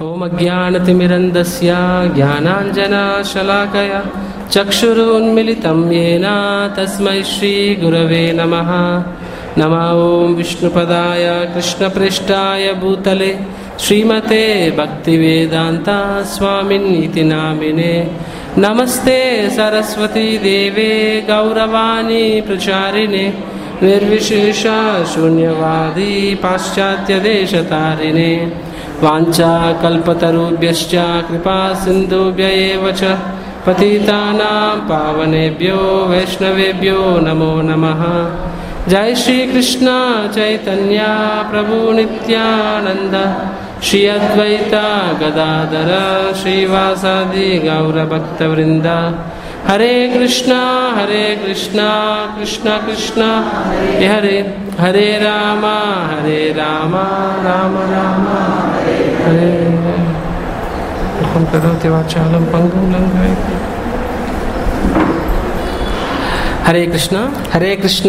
ओमज्ञानतिमिरन्दस्य ज्ञानाञ्जनाशलाकया चक्षुरुन्मिलितं येन तस्मै श्रीगुरवे नमः नमः ॐ विष्णुपदाय कृष्णपृष्ठाय भूतले श्रीमते भक्तिवेदान्ता स्वामिन् इति नामिने नमस्ते सरस्वती देवे गौरवाणी प्रचारिणे निर्विशेषा शून्यवादी पाश्चात्यदेशतारिणे वाञ्छाकल्पतरुभ्यश्च कृपा सिन्धुभ्य एव च पतितानां पावनेभ्यो वैष्णवेभ्यो नमो नमः जय श्रीकृष्ण चैतन्य प्रभु नित्यानन्द श्री अद्वैता गदाधर श्रीवासादि गौरभक्तवृन्द हरे कृष्णा हरे कृष्णा कृष्ण कृष्ण हरे हरे हरे राम हरे राम राम राम हरे करोति वाचालं पङ्गुं लङ्घयति Hare Krishna Hare Krishna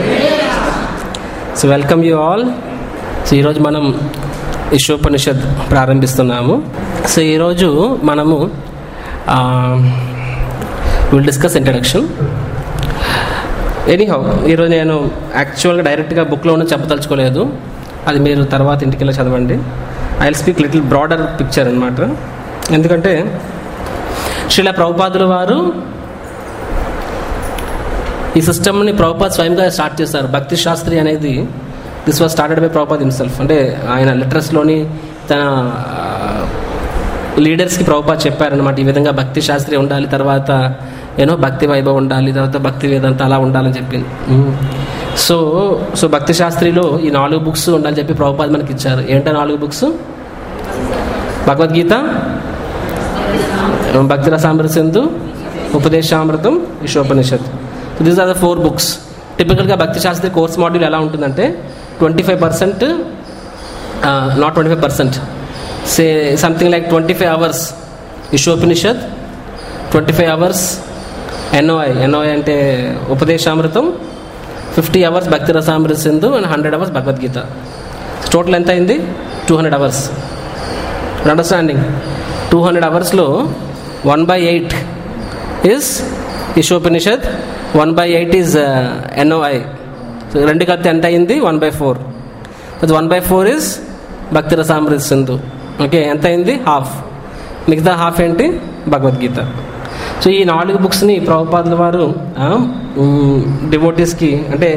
so welcome you all so ఈరోజు మనం విశ్వోపనిషత్ ప్రారంభిస్తున్నాము సో ఈరోజు మనము విల్ డిస్కస్ ఇంట్రడక్షన్ ఎనీహౌ ఈరోజు నేను యాక్చువల్గా డైరెక్ట్గా బుక్లో ఉన్న చెప్పదలుచుకోలేదు అది మీరు తర్వాత ఇంటికి వెళ్ళి చదవండి I will speak little broader picture అనమాట ఎందుకంటే శ్రీల ప్రభుపాదుల వారు ఈ సిస్టమ్ని ప్రభుపాద్ స్వయంగా స్టార్ట్ చేశారు భక్తి శాస్త్రి అనేది this was started by Prabhupad himself అంటే ఆయన లెటర్స్లోని తన లీడర్స్కి ప్రభుపాద్ చెప్పారనమాట ఈ విధంగా భక్తి శాస్త్రి ఉండాలి తర్వాత ఏనో భక్తి వైభవం ఉండాలి తర్వాత భక్తి వేదంత అలా ఉండాలని చెప్పింది సో సో భక్తి శాస్త్రిలో ఈ నాలుగు బుక్స్ ఉండాలని చెప్పి ప్రభుపాద్ మనకి ఇచ్చారు ఏంటో నాలుగు books Bhagavad Gita Bhakti Rasamrita Sindhu Upadeshamritam Vishvopanishad these are the four books టిపికల్గా భక్తి శాస్త్రి కోర్స్ మాడ్యూల్ ఎలా ఉంటుందంటే twenty five percent not twenty five percent say something like twenty five hours Vishvopanishad twenty five hours NOI NOI అంటే Upadeshamritam fifty hours Bhakti Rasamrita Sindhu and hundred hours Bhagavad Gita total ఎంత అయింది two hundred hours understanding two hundred అవర్స్లో one by eight is Ishopanishad one by eight is ఎన్ఓఐ so రెండు కలిపి ఎంత అయింది one by four అది one by four is Bhakti Rasamrita Sindhu okay ఎంత అయింది హాఫ్ మిగతా హాఫ్ ఏంటి భగవద్గీత సో ఈ నాలుగు బుక్స్ని ప్రభుపాదుల వారు డివోటీస్కి అంటే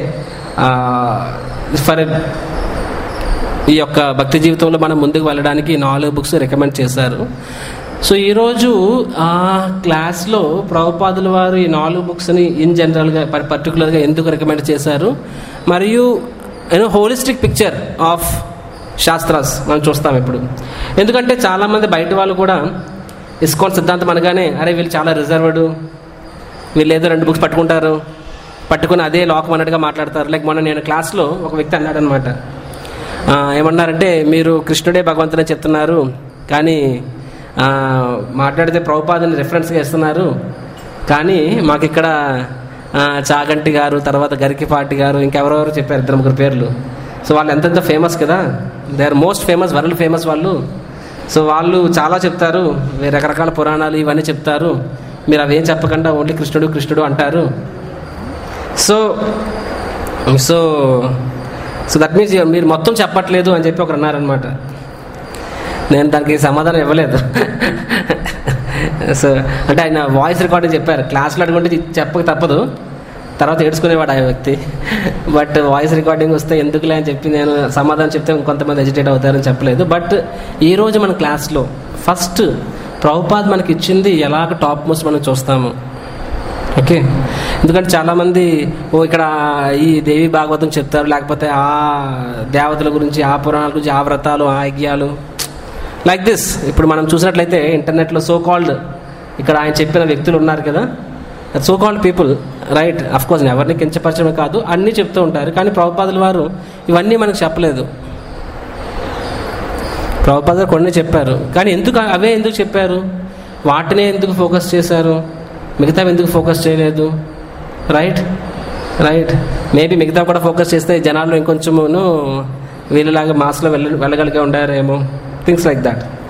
ఫర్ ఈ యొక్క భక్తి జీవితంలో మనం ముందుకు వెళ్ళడానికి నాలుగు బుక్స్ రికమెండ్ చేశారు సో ఈరోజు ఆ క్లాస్లో ప్రభుపాదుల వారు ఈ నాలుగు బుక్స్ని ఇన్ జనరల్గా పర్టికులర్గా ఎందుకు రికమెండ్ చేశారు మరియు you know holistic picture of shastras మనం చూస్తాం ఇప్పుడు ఎందుకంటే చాలామంది బయట వాళ్ళు కూడా ఇస్కాన్ సిద్ధాంతం అనగానే అరే వీళ్ళు చాలా రిజర్వ్డ్ వీళ్ళు ఏదో రెండు బుక్స్ పట్టుకుంటారు పట్టుకుని అదే లోకం అన్నట్టుగా మాట్లాడతారు లైక్ మొన్న నేను క్లాస్లో ఒక వ్యక్తి అన్నాడనమాట ఏమన్నారంటే మీరు కృష్ణుడే భగవంతుడే చెప్తున్నారు కానీ మాట్లాడితే ప్రభుపాదని రెఫరెన్స్గా ఇస్తున్నారు కానీ మాకు ఇక్కడ చాగంటి గారు తర్వాత గరికిపాటి గారు ఇంకెవరెవరు చెప్పారు ఇద్దరు ముగ్గురు పేర్లు సో వాళ్ళు ఎంతెంత ఫేమస్ కదా they are most famous world famous వాళ్ళు సో వాళ్ళు చాలా చెప్తారు రకరకాల పురాణాలు ఇవన్నీ చెప్తారు మీరు అవేం చెప్పకుండా ఓన్లీ కృష్ణుడు కృష్ణుడు అంటారు so so so that means మీరు మొత్తం చెప్పట్లేదు అని చెప్పి ఒకరు అన్నారనమాట నేను దానికి సమాధానం ఇవ్వలేదు సో అంటే ఆయన వాయిస్ రికార్డింగ్ చెప్పారు క్లాస్లో అడుగుంటే చెప్పక తప్పదు తర్వాత ఏడ్చుకునేవాడు ఆ వ్యక్తి బట్ వాయిస్ రికార్డింగ్ వస్తే ఎందుకులే అని చెప్పి నేను సమాధానం చెప్తే కొంతమంది ఎజిటేట్ అవుతారని చెప్పలేదు బట్ ఈరోజు మన క్లాస్లో ఫస్ట్ ప్రభుపాద్ మనకి ఇచ్చింది ఎలాగ టాప్ మోస్ట్ మనం చూస్తాము ఓకే ఎందుకంటే చాలామంది ఓ ఇక్కడ ఈ దేవి భాగవతం చెప్తారు లేకపోతే ఆ దేవతల గురించి ఆ పురాణాల గురించి ఆ వ్రతాలు ఆ యజ్ఞాలు లైక్ దిస్ ఇప్పుడు మనం చూసినట్లయితే ఇంటర్నెట్లో సో కాల్డ్ ఇక్కడ ఆయన చెప్పిన వ్యక్తులు ఉన్నారు కదా so called people right of course ఎవరిని కించపరచడమే కాదు అన్నీ చెప్తూ ఉంటారు కానీ ప్రభుపాదుల వారు ఇవన్నీ మనకు చెప్పలేదు ప్రభుపాదులు కొన్ని చెప్పారు కానీ ఎందుకు అవే ఎందుకు చెప్పారు వాటినే ఎందుకు ఫోకస్ చేశారు మిగతా ఎందుకు ఫోకస్ చేయలేదు రైట్ రైట్ మేబీ మిగతా కూడా ఫోకస్ చేస్తే జనాల్లో ఇంకొంచెమును వీళ్ళలాగా మాస్లో వెళ్ళ వెళ్ళగలిగే ఉండారేమో things like that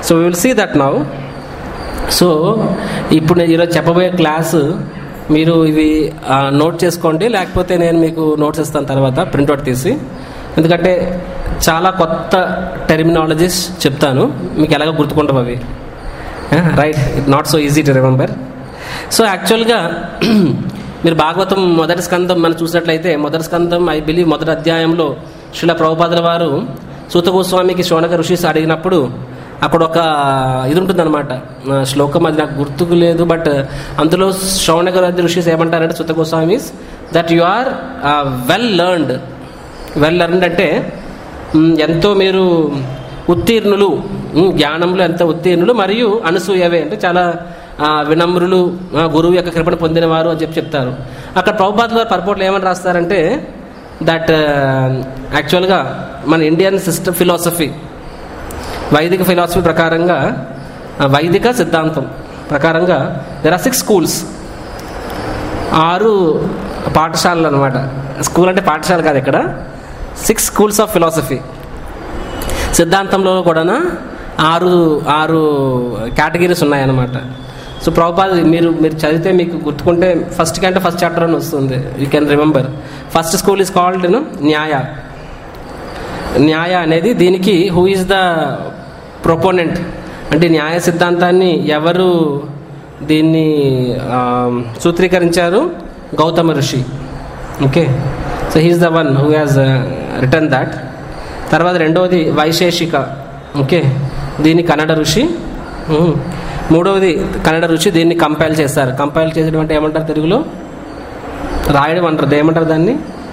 so will see that now so ఇప్పుడు నేను ఈరోజు చెప్పబోయే క్లాసు మీరు ఇవి ఆ, నోట్ చేసుకోండి లేకపోతే నేను మీకు నోట్స్ ఇస్తాను తర్వాత ప్రింట్అవుట్ తీసి ఎందుకంటే చాలా కొత్త టెర్మినాలజీస్ చెప్తాను మీకు ఎలాగో గుర్తుకుంటాం అవి right not so easy to remember so యాక్చువల్గా మీరు భాగవతం మొదటి స్కందం మనం చూసినట్లయితే మొదటి స్కందం ఐ బిలీవ్ మొదటి అధ్యాయంలో శిల ప్రభుపాదుల వారు సూత గోస్వామికి శోనక ఋషి అడిగినప్పుడు అక్కడ ఒక ఇది ఉంటుందన్నమాట ఆ, శ్లోకం అది నాకు గుర్తుకు లేదు బట్ అందులో శౌనక ఋషిస్ ఏమంటారంటే Suta Goswami's that you are well learned well learned అంటే మ్, ఎంతో మీరు ఉత్తీర్ణులు మ్, జ్ఞానంలో ఎంత ఉత్తీర్ణులు మరియు అనసూయవే అంటే చాలా ఆ, వినమ్రులు ఆ, గురువు యొక్క కృపణ పొందినవారు అని చెప్పి చెప్తారు అక్కడ ప్రభుపాదుల వారు పర్పోర్ట్లు ఏమని రాస్తారంటే దట్ యాక్చువల్గా మన ఇండియన్ సిస్టమ్ ఫిలాసఫీ వైదిక ఫిలాసఫీ ప్రకారంగా ఆ, వైదిక సిద్ధాంతం ప్రకారంగా దెర్ ఆర్ సిక్స్ స్కూల్స్ ఆరు పాఠశాలలు అనమాట స్కూల్ అంటే పాఠశాల కాదు ఇక్కడ సిక్స్ స్కూల్స్ ఆఫ్ ఫిలాసఫీ సిద్ధాంతంలో కూడా ఆరు ఆరు కేటగిరీస్ ఉన్నాయన్నమాట సో ప్రభుపాద మీరు మీరు చదివితే మీకు గుర్తుకుంటే ఫస్ట్ కంటే ఫస్ట్ చాప్టర్ అని వస్తుంది you can remember first school is called Nyaya Nyaya అనేది దీనికి హూ ఈజ్ ద ప్రొపోనెంట్ అంటే న్యాయ సిద్ధాంతాన్ని ఎవరు దీన్ని ఆ, సూత్రీకరించారు Gautama rishi okay so he is the one who has return that తర్వాత రెండవది వైశేషిక ఓకే దీన్ని కన్నడ ఋషి ఉమ్. మూడవది కన్నడ ఋషి దీన్ని కంపైల్ చేస్తారు కంపైల్ చేసడం అంటే ఏమంటారు తెలుగులో రాయడం అంటారు ఏమంటారు దాన్ని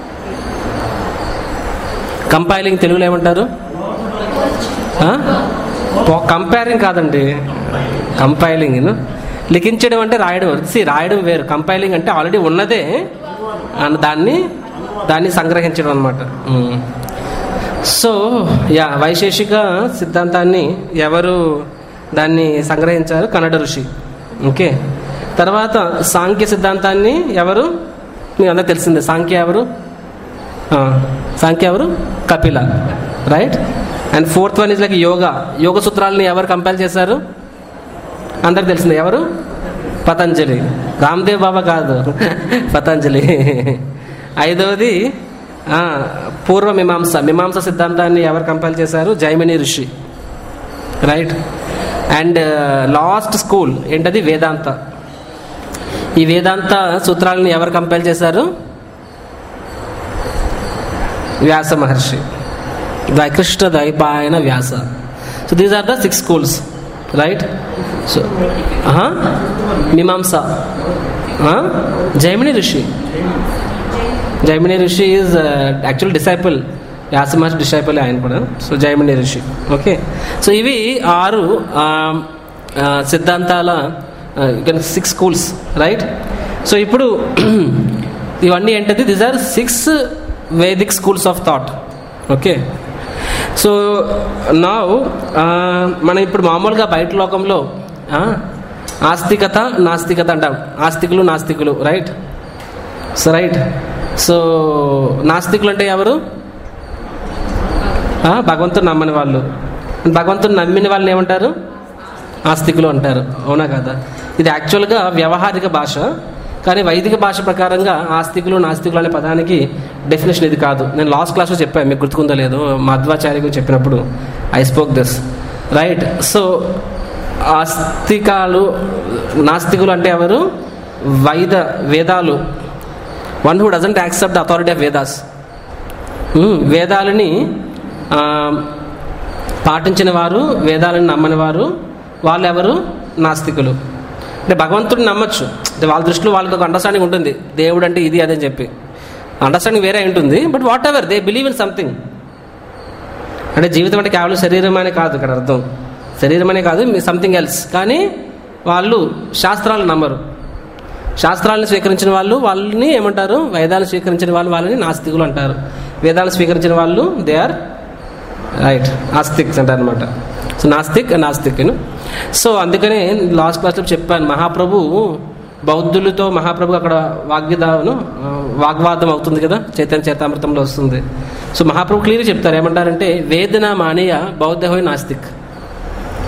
కంపైలింగ్ తెలుగులో ఏమంటారు కంపేరింగ్ కాదండి కంపైలింగ్ లిఖించడం అంటే రాయడం సి రాయడం వేరు కంపైలింగ్ అంటే ఆల్రెడీ ఉన్నదే అన్న దాన్ని దాన్ని సంగ్రహించడం అనమాట సో యా వైశేషిక సిద్ధాంతాన్ని ఎవరు దాన్ని సంగ్రహించారు కన్నడ ఋషి ఓకే తర్వాత సాంఖ్య సిద్ధాంతాన్ని ఎవరు మీకు అందరూ తెలిసిందే సాంఖ్య ఎవరు ఆ, సాంఖ్య ఎవరు Kapila right and fourth one is like yoga Yoga సూత్రాలని ఎవరు కంపేర్ చేశారు అందరికి తెలిసిందే ఎవరు పతంజలి రామ్దేవ్ బాబా కాదు పతంజలి ఐదవది ఆ, పూర్వ మీమాంస మీమాంస సిద్ధాంతాన్ని ఎవరు కంపేర్ చేశారు జైమిని ఋషి రైట్ అండ్ లాస్ట్ స్కూల్ ఏంటది వేదాంత ఈ వేదాంత సూత్రాలను ఎవరు కంపేర్ చేశారు వ్యాస మహర్షి వైకృష్ణ Dvaipayana Vyasa so these are the six schools right so Mimamsa Jaimini rishi Jaimini rishi is actual disciple Vyasa Maharshi disciple ఆయన కూడా సో జైమిని ఋషి ఓకే సో ఇవి ఆరు ఆ, ఆ, సిద్ధాంతాల సిక్స్ స్కూల్స్ రైట్ సో ఇప్పుడు ఇవన్నీ ఏంటంటే these are six Vedic schools of thought okay so నా మనం ఇప్పుడు మామూలుగా బయట లోకంలో ఆ, ఆస్తికత నాస్తికత అంటాం ఆస్తికులు నాస్తికులు రైట్ సో రైట్ సో నాస్తికులు అంటే ఎవరు ఆ, భగవంతుని నమ్మని వాళ్ళు భగవంతుని నమ్మిన వాళ్ళని ఏమంటారు ఆస్తికులు అంటారు అవునా కదా ఇది యాక్చువల్గా వ్యవహారిక భాష కానీ వైదిక భాష ప్రకారంగా ఆస్తికులు నాస్తికులు అనే పదానికి డెఫినేషన్ ఇది కాదు నేను లాస్ట్ క్లాస్లో చెప్పాను మీకు గుర్తుకుందో లేదు మధ్వాచార్య గురించి చెప్పినప్పుడు I spoke this right so ఆస్తికాలు నాస్తికులు అంటే ఎవరు వైద వేదాలు one who doesn't accept the authority of Vedas um, వేదాలని ఆ, పాటించిన వారు వేదాలను నమ్మని వారు వాళ్ళు ఎవరు నాస్తికులు అంటే భగవంతుడిని నమ్మచ్చు అంటే వాళ్ళ దృష్టిలో వాళ్ళకి ఒక అండర్స్టాండింగ్ ఉంటుంది దేవుడు అంటే ఇది అదని చెప్పి అండర్స్టాండింగ్ వేరే ఉంటుంది but whatever they believe in something అంటే జీవితం అంటే కేవలం శరీరం అనే కాదు ఇక్కడ అర్థం శరీరం అనే కాదు సంథింగ్ ఎల్స్ కానీ వాళ్ళు శాస్త్రాలు నమ్మరు శాస్త్రాలను స్వీకరించిన వాళ్ళు వాళ్ళని ఏమంటారు వేదాలను స్వీకరించిన వాళ్ళు వాళ్ళని నాస్తికులు అంటారు వేదాలను స్వీకరించిన వాళ్ళు దే ఆర్ రైట్ ఆస్తిక్స్ అంటారు అనమాట సో నాస్తిక్ నాస్తిక్ సో అందుకనే లాస్ట్ క్లాస్లో చెప్పాను మహాప్రభు బౌద్ధులతో మహాప్రభు అక్కడ వాగ్విదాను ఆ, వాగ్వాదం అవుతుంది కదా చైతన్య చేతామృతంలో వస్తుంది సో మహాప్రభు క్లియర్ చెప్తారు ఏమంటారంటే వేదన మానేయ బౌద్ధ హోయ్ నాస్తిక్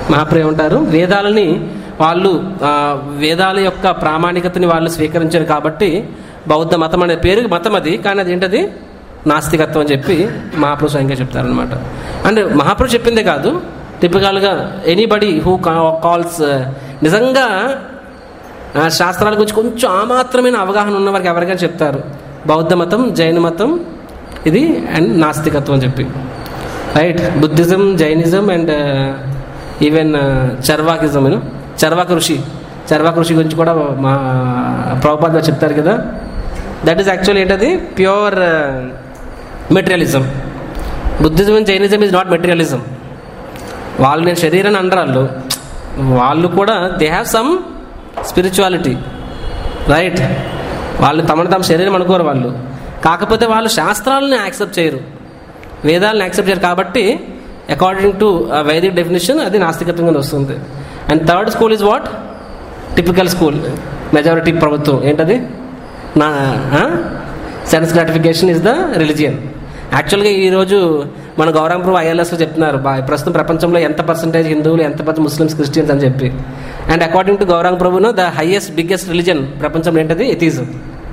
మహాప్రభు ఏమంటారు వేదాలని వాళ్ళు ఆ, వేదాల యొక్క ప్రామాణికతని వాళ్ళు స్వీకరించారు కాబట్టి బౌద్ధ మతం అనే పేరు మతం అది కానీ అది ఏంటది నాస్తికత్వం అని చెప్పి మహాప్రభు స్వయంగా చెప్తారనమాట అండ్ మహాప్రభు చెప్పిందే కాదు టిపికల్గా ఎనీబడి హూ కాల్స్ నిజంగా ఆ, శాస్త్రాల గురించి కొంచెం ఆ మాత్రమైన అవగాహన ఉన్న వారికి ఎవరికైనా చెప్తారు బౌద్ధ మతం జైన మతం ఇది అండ్ నాస్తికత్వం అని చెప్పి right Buddhism Jainism and even Charvakism you know Charvaka ఋషి చర్వాక ఋషి గురించి కూడా మా ప్రభుపాద చెప్తారు కదా దట్ ఈస్ యాక్చువల్ ఏంటది pure materialism Buddhism and Jainism is not materialism వాళ్ళు నేను శరీరాన్ని అనరు వాళ్ళు వాళ్ళు కూడా they have some spirituality right వాళ్ళు తమను తమ శరీరం అనుకోరు వాళ్ళు కాకపోతే వాళ్ళు శాస్త్రాలను యాక్సెప్ట్ చేయరు వేదాలను యాక్సెప్ట్ చేయరు కాబట్టి అకార్డింగ్ టు వైదిక్ డెఫినేషన్ అది నాస్తికత్వం కింద వస్తుంది and third school is what typical school majority ప్రభుత్వం ఏంటది నా sense gratification is the religion యాక్చువల్గా ఈరోజు మన గౌరవం ప్రభు ఐఎల్ఎస్లో చెప్తున్నారు బా- ప్రస్తుతం ప్రపంచంలో ఎంత పర్సంటేజ్ హిందువులు ఎంత పర్సెంట్ ముస్లిమ్స్ క్రిస్టియన్స్ అని చెప్పి అండ్ అకార్డింగ్ టు గౌరవం ప్రభును ద హైయెస్ట్ బిగ్గెస్ట్ రిలిజన్ ప్రపంచంలో ఏంటది ఎథీజం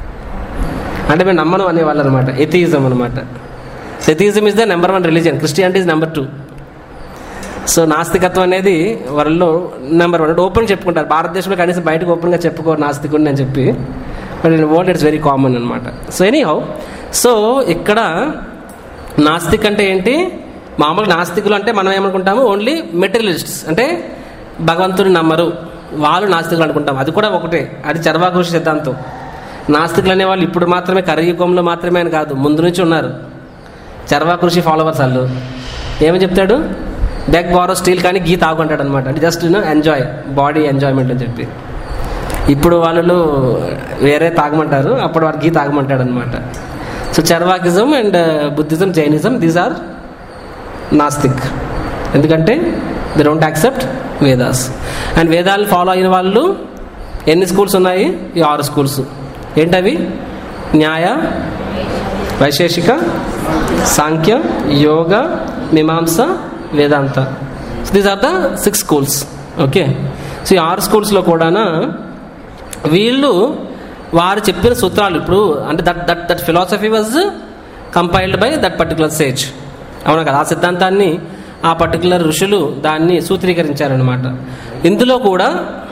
అంటే మేము నమ్మను అనేవాళ్ళు అనమాట ఎథీజం అనమాట atheism is the number one religion Christianity is number two so నాస్తికత్వం అనేది వాళ్ళలో నెంబర్ వన్ అంటే ఓపెన్ చెప్పుకుంటారు భారతదేశంలో కనీసం బయటకు ఓపెన్గా చెప్పుకోరు నాస్తికుడిని అని చెప్పి but in world it's very common అనమాట సో ఎనీ హౌ సో ఇక్కడ నాస్తిక్ అంటే ఏంటి మామూలు నాస్తికులు అంటే మనం ఏమనుకుంటాము ఓన్లీ మెటీరియలిస్ట్స్ అంటే భగవంతుని నమ్మరు వాళ్ళు నాస్తికులు అనుకుంటాం అది కూడా ఒకటే అది చర్వాఘోష సిద్ధాంతం నాస్తికులు అనే వాళ్ళు ఇప్పుడు మాత్రమే కరయుగంలో మాత్రమే అని కాదు ముందు నుంచి ఉన్నారు చర్వా కృషి ఫాలోవర్స్ వాళ్ళు ఏమని చెప్తాడు బెగ్ బారో స్టీల్ కానీ గీ తాగుంటాడు అనమాట అంటే just you know enjoy body enjoyment అని చెప్పి ఇప్పుడు వాళ్ళు వేరే తాగమంటారు అప్పుడు వాడు గీ తాగమంటాడు అనమాట so Charvakism and Buddhism Jainism these are Nastik ఎందుకంటే they don't accept Vedas and వేదాలు ఫాలో అయిన వాళ్ళు ఎన్ని స్కూల్స్ ఉన్నాయి ఈ ఆరు స్కూల్స్ ఏంటవి న్యాయ Vaisheshika Sankhya Yoga Mimamsa Vedanta these are the six schools okay so ఈ ఆరు స్కూల్స్లో కూడా వీళ్ళు వారు చెప్పిన సూత్రాలు ఇప్పుడు అంటే that that that philosophy was compiled by that particular sage అవునా కదా ఆ సిద్ధాంతాన్ని ఆ పర్టికులర్ ఋషులు దాన్ని సూత్రీకరించారనమాట ఇందులో కూడా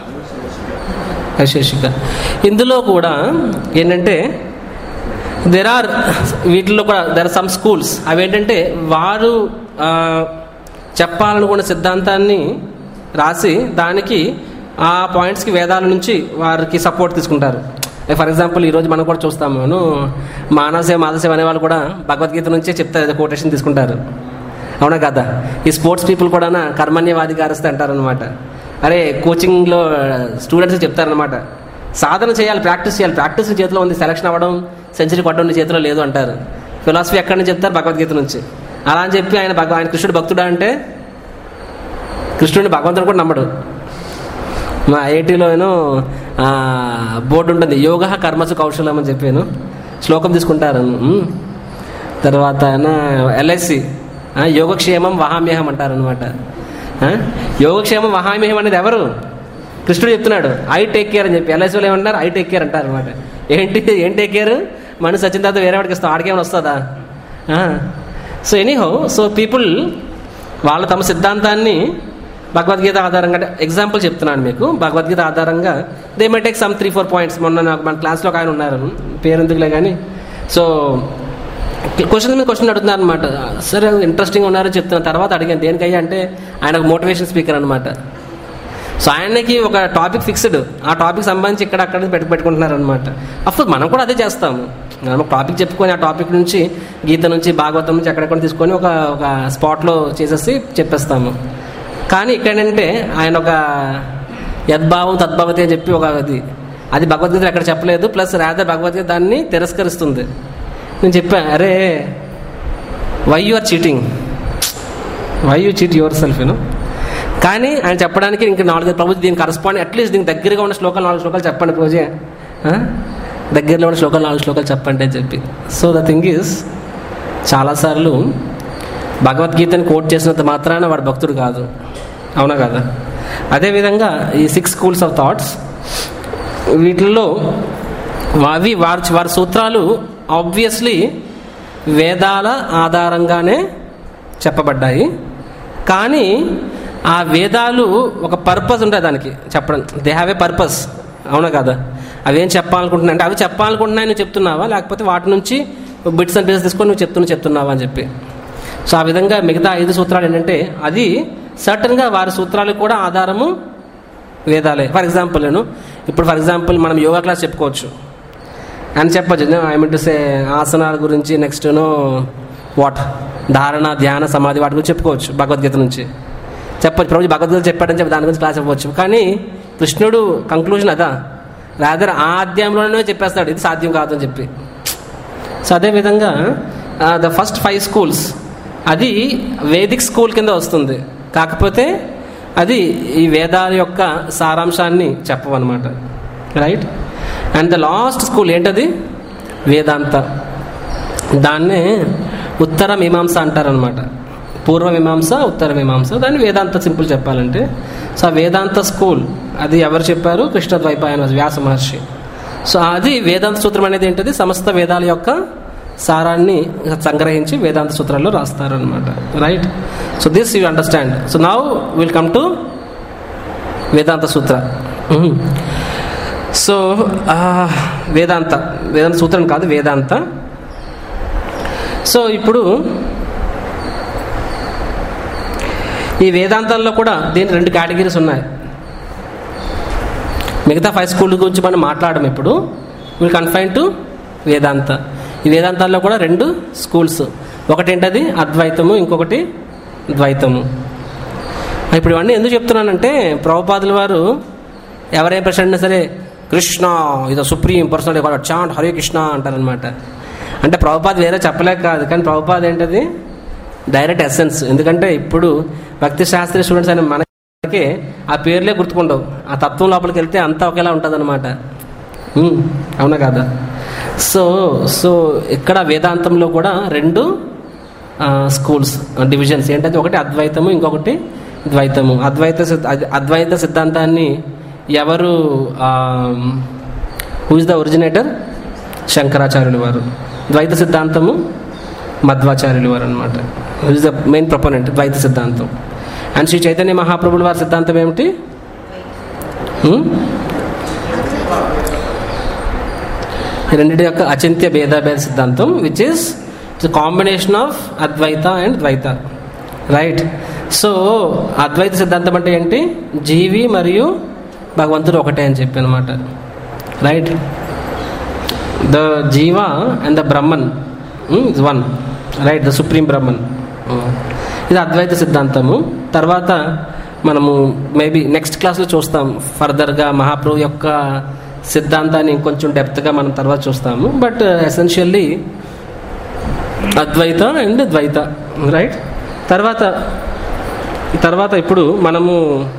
వైశేషిక ఇందులో కూడా ఏంటంటే దెర్ ఆర్ వీటిల్లో కూడా దెర్ ఆర్ సమ్ స్కూల్స్ అవి ఏంటంటే వారు ఆ, చెప్పాలనుకున్న సిద్ధాంతాన్ని రాసి దానికి ఆ పాయింట్స్కి వేదాల నుంచి వారికి సపోర్ట్ తీసుకుంటారు ఫర్ ఎగ్జాంపుల్ ఈరోజు మనం కూడా చూస్తాము మనం మానవసేవ మాధవసేవ అనే వాళ్ళు కూడా భగవద్గీత నుంచే చెప్తారు కోటేషన్ తీసుకుంటారు అవునా కదా ఈ స్పోర్ట్స్ పీపుల్ కూడా కర్మణ్యవాది గారిస్తే అంటారనమాట అరే కోచింగ్లో స్టూడెంట్స్ చెప్తారనమాట సాధన చేయాలి ప్రాక్టీస్ చేయాలి ప్రాక్టీస్ చేతిలో ఉంది సెలక్షన్ అవ్వడం సెంచరీ కొట్టడం నీ చేతిలో లేదు అంటారు ఫిలాసఫీ ఎక్కడి నుంచి చెప్తారు భగవద్గీత నుంచి అలా అని చెప్పి ఆయన భగవ ఆయన కృష్ణుడు భక్తుడా అంటే కృష్ణుడిని భగవంతుడు కూడా నమ్మడు మా ఐఐటీలోనూ బోర్డు ఉంటుంది యోగ కర్మసు కౌశలం అని చెప్పాను శ్లోకం తీసుకుంటారు ఉమ్. తర్వాత ఎల్ఐసి యోగక్షేమం వహామ్యహం అంటారనమాట యోగక్షేమం వహామ్యహం అనేది ఎవరు కృష్ణుడు చెప్తున్నాడు ఐ టేక్ కేర్ అని చెప్పి ఎల్ఐసిలో ఏమంటారు ఐ టేక్ కేర్ అంటారు అనమాట ఏంటి ఏం టేక్ కేర్ మనిషి వచ్చిన తర్వాత వేరే వాడికి ఇస్తాం ఆడికేమైనా వస్తుందా సో ఎనీహో సో పీపుల్ వాళ్ళ తమ సిద్ధాంతాన్ని భగవద్గీత ఆధారంగా అంటే ఎగ్జాంపుల్ చెప్తున్నాను మీకు భగవద్గీత ఆధారంగా they may take some three four points మొన్న నాకు మన క్లాస్లో ఒక ఆయన ఉన్నారు పేరు ఎందుకులే కానీ సో క్వశ్చన్ మీద క్వశ్చన్ అడుగుతున్నారు అనమాట సరే ఇంట్రెస్టింగ్ ఉన్నారు చెప్తున్న తర్వాత అడిగాను దేనికయ్యా అంటే ఆయన ఒక మోటివేషన్ స్పీకర్ అనమాట సో ఆయనకి ఒక టాపిక్ ఫిక్స్డ్ ఆ టాపిక్ సంబంధించి ఇక్కడ అక్కడ పెట్టి పెట్టుకుంటున్నారు అనమాట అఫ్కోర్స్ మనం కూడా అదే చేస్తాము మనం ఒక టాపిక్ చెప్పుకొని ఆ టాపిక్ నుంచి గీత నుంచి భాగవతం నుంచి ఎక్కడెక్కడ తీసుకొని ఒక ఒక స్పాట్లో చేసేసి చెప్పేస్తాము కానీ ఇక్కడంటే ఆయన ఒక యద్భావం తద్భావతి అని చెప్పి ఒక అది అది భగవద్గీత ఎక్కడ చెప్పలేదు ప్లస్ రాధ భగవద్గీత దాన్ని తిరస్కరిస్తుంది నేను చెప్పాను అరే why you are cheating why you cheat yourself you know కానీ ఆయన చెప్పడానికి ఇంకా నాలుగైదు ప్రభుత్వం దీనికి కరస్పాండ్ అట్లీస్ట్ దీనికి దగ్గరగా ఉన్న శ్లోకాలు నాలుగు శ్లోకాలు చెప్పండి రోజే దగ్గరలో ఉన్న శ్లోకాలు నాలుగు శ్లోకాలు చెప్పండి అని చెప్పి సో ద థింగ్ ఈజ్ చాలాసార్లు భగవద్గీతని కోట్ చేసినంత మాత్రాన వాడు భక్తుడు కాదు అవునా కదా అదేవిధంగా ఈ సిక్స్ స్కూల్స్ ఆఫ్ థాట్స్ వీటిల్లో అవి వారి వారి సూత్రాలు ఆబ్వియస్లీ వేదాల ఆధారంగానే చెప్పబడ్డాయి కానీ ఆ వేదాలు ఒక పర్పస్ ఉంటుంది దానికి చెప్పడం దే హ్యావ్ ఏ పర్పస్ అవునా కదా అవేం చెప్పాలనుకుంటున్నా అంటే అవి చెప్పాలనుకుంటున్నాయి నువ్వు చెప్తున్నావా లేకపోతే వాటి నుంచి బిట్స్ అండ్ పీసెస్ తీసుకొని నువ్వు చెప్తున్నా చెప్తున్నావా అని చెప్పి సో ఆ విధంగా మిగతా ఐదు సూత్రాలు ఏంటంటే అది సర్టన్గా వారి సూత్రాలకు కూడా ఆధారము వేదాలే ఫర్ ఎగ్జాంపుల్ నేను ఇప్పుడు ఫర్ ఎగ్జాంపుల్ మనం యోగా క్లాస్ చెప్పుకోవచ్చు అని చెప్పచ్చు ఐ మీన్ టు సే ఆసనాల గురించి నెక్స్ట్ వాట్ ధారణ ధ్యాన సమాధి వాటి గురించి చెప్పుకోవచ్చు భగవద్గీత నుంచి చెప్పొచ్చు ప్రభు భగవద్గీత చెప్పాడని చెప్పి దాని గురించి క్లాస్ చెప్పవచ్చు కానీ కృష్ణుడు కంక్లూజన్ అదా రాదర్ ఆ అధ్యాయంలోనే చెప్పేస్తాడు ఇది సాధ్యం కాదు అని చెప్పి సో అదేవిధంగా ద ఫస్ట్ ఫైవ్ స్కూల్స్ అది వేదిక్ స్కూల్ కింద వస్తుంది కాకపోతే అది ఈ వేదాల యొక్క సారాంశాన్ని చెప్పవన్నమాట right and the last school ఏంటది వేదాంత దాన్నే ఉత్తర మీమాంస అంటారనమాట పూర్వ మీమాంస ఉత్తర మీమాంస దాన్ని వేదాంత సింపుల్ చెప్పాలంటే సో ఆ వేదాంత స్కూల్ అది ఎవరు చెప్పారు కృష్ణ ద్వైపాయన వ్యాస మహర్షి సో అది వేదాంత సూత్రం అనేది ఏంటది సమస్త వేదాల యొక్క సారాన్ని సంగ్రహించి వేదాంత సూత్రాల్లో రాస్తారు అనమాట right so this you understand so now will come to Vedanta Sutra so Vedanta Vedanta సూత్రం కాదు వేదాంత సో ఇప్పుడు ఈ వేదాంతాల్లో కూడా దీని రెండు కేటగిరీస్ ఉన్నాయి మిగతా ఫైవ్ స్కూల్ గురించి మనం మాట్లాడడం ఇప్పుడు విల్ కన్ఫైన్ టు వేదాంత ఈ వేదాంతాల్లో కూడా రెండు స్కూల్స్ ఒకటి ఏంటది అద్వైతము ఇంకొకటి ద్వైతము ఇప్పుడు ఇవన్నీ ఎందుకు చెప్తున్నానంటే ప్రభుపాదుల వారు ఎవరేం ప్రశ్న అడినా సరే కృష్ణ ఇది supreme personal chant Hare Krishna అంటారనమాట అంటే ప్రభుపాద్ వేరే చెప్పలేక కాదు కానీ ప్రభుపాద్ ఏంటది డైరెక్ట్ ఎసెన్స్ ఎందుకంటే ఇప్పుడు భక్తి శాస్త్రీయ స్టూడెంట్స్ అయిన మనకి ఆ పేర్లే గుర్తుకుండవు ఆ తత్వం లోపలికి వెళ్తే అంతా ఒకేలా ఉంటుంది అనమాట అవునా కాదా సో సో ఇక్కడ వేదాంతంలో కూడా రెండు స్కూల్స్ డివిజన్స్ ఏంటంటే ఒకటి అద్వైతము ఇంకొకటి ద్వైతము అద్వైత అద్వైత సిద్ధాంతాన్ని ఎవరు హూ ఇస్ ద ఒరిజినేటర్ శంకరాచార్యులు వారు ద్వైత సిద్ధాంతము మధ్వాచార్యులు వారు అనమాట who is the main proponent Dvaita సిద్ధాంతం అండ్ శ్రీ చైతన్య మహాప్రభుల వారి సిద్ధాంతం ఏమిటి రెండింటి యొక్క అచింత్య భేదాభేద సిద్ధాంతం which is combination of Advaita and Dvaita right so Advaita సిద్ధాంతం అంటే ఏంటి జీవి మరియు భగవంతుడు ఒకటే అని చెప్పి అనమాట right the jiva and the Brahman is one right the supreme Brahman ఇది అద్వైత సిద్ధాంతము తర్వాత మనము మేబీ నెక్స్ట్ క్లాస్లో చూస్తాం ఫర్దర్గా మహాప్రభు యొక్క సిద్ధాంతాన్ని ఇంకొంచెం డెప్త్గా మనం తర్వాత చూస్తాము but essentially Advaita and Dvaita right తర్వాత తర్వాత ఇప్పుడు మనము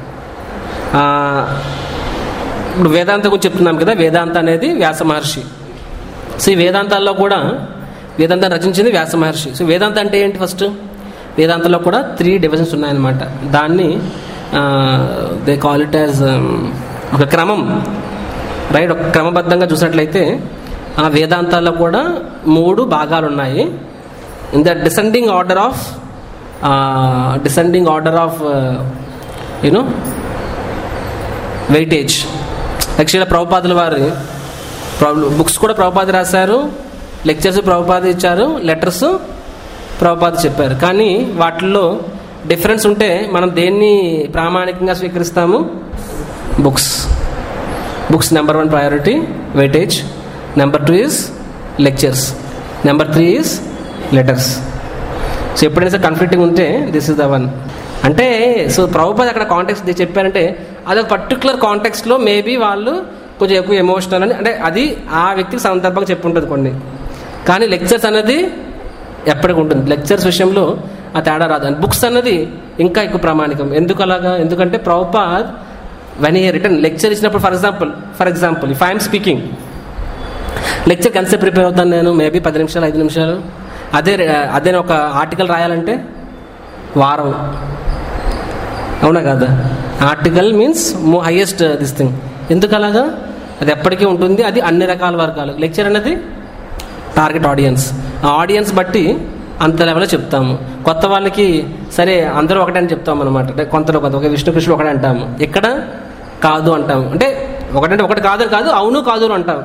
ఇప్పుడు వేదాంత గురించి చెప్తున్నాం కదా వేదాంత అనేది వ్యాస మహర్షి సో ఈ వేదాంతాల్లో కూడా వేదాంతం రచించింది వ్యాస మహర్షి సో వేదాంత అంటే ఏంటి ఫస్ట్ వేదాంతంలో కూడా త్రీ డివిజన్స్ ఉన్నాయన్నమాట దాన్ని దే కాల్ ఇట్ యాజ్ ఒక క్రమం రైట్ ఒక క్రమబద్ధంగా చూసినట్లయితే ఆ వేదాంతాల్లో కూడా మూడు భాగాలు ఉన్నాయి in the descending order of descending order of you know weightage యాక్చువల్గా ప్రభుపాదుల వారి బుక్స్ కూడా ప్రభుపాద రాశారు లెక్చర్స్ ప్రభుపాద ఇచ్చారు లెటర్స్ ప్రభుపాద చెప్పారు కానీ వాటిల్లో డిఫరెన్స్ ఉంటే మనం దేన్ని ప్రామాణికంగా స్వీకరిస్తాము books books number one priority weightage number two is lectures number three is letters so ఎప్పుడైనా సరే కన్ఫ్లిక్టింగ్ ఉంటే దిస్ ఇస్ ద వన్ అంటే సో ప్రభుపాద్ అక్కడ కాంటెక్స్ట్ చెప్పారంటే అదొక పర్టికులర్ కాంటెక్స్ట్లో మేబీ వాళ్ళు కొంచెం ఎక్కువ ఎమోషనల్ అని అంటే అది ఆ వ్యక్తికి సందర్భంగా చెప్పి ఉంటుంది కొన్ని కానీ లెక్చర్స్ అనేది ఎప్పటికి ఉంటుంది లెక్చర్స్ విషయంలో ఆ తేడా రాదు అండ్ బుక్స్ అన్నది ఇంకా ఎక్కువ ప్రామాణికం ఎందుకు అలాగా ఎందుకంటే ప్రభుపాద్ వెన్ ఈ రిటర్న్ లెక్చర్ ఇచ్చినప్పుడు for example for example if I'm speaking lecture ఎంతసేపు ప్రిపేర్ అవుతాను నేను మేబీ పది నిమిషాలు ఐదు నిమిషాలు అదే అదే ఒక ఆర్టికల్ రాయాలంటే వారం అవునా కదా article means highest this thing ఎందుకు అలాగా అది ఎప్పటికీ ఉంటుంది అది అన్ని రకాల వర్గాలు లెక్చర్ అనేది టార్గెట్ ఆడియన్స్ ఆ ఆడియన్స్ బట్టి అంత లెవెల్లో చెప్తాము కొత్త వాళ్ళకి సరే అందరూ ఒకటే అని చెప్తాం అనమాట అంటే కొంతలో కొంత ఒక విష్ణు కృష్ణుడు ఒకటే అంటాము ఇక్కడ కాదు అంటాము అంటే ఒకటంటే ఒకటి కాదు అని కాదు అవును కాదు అని అంటాం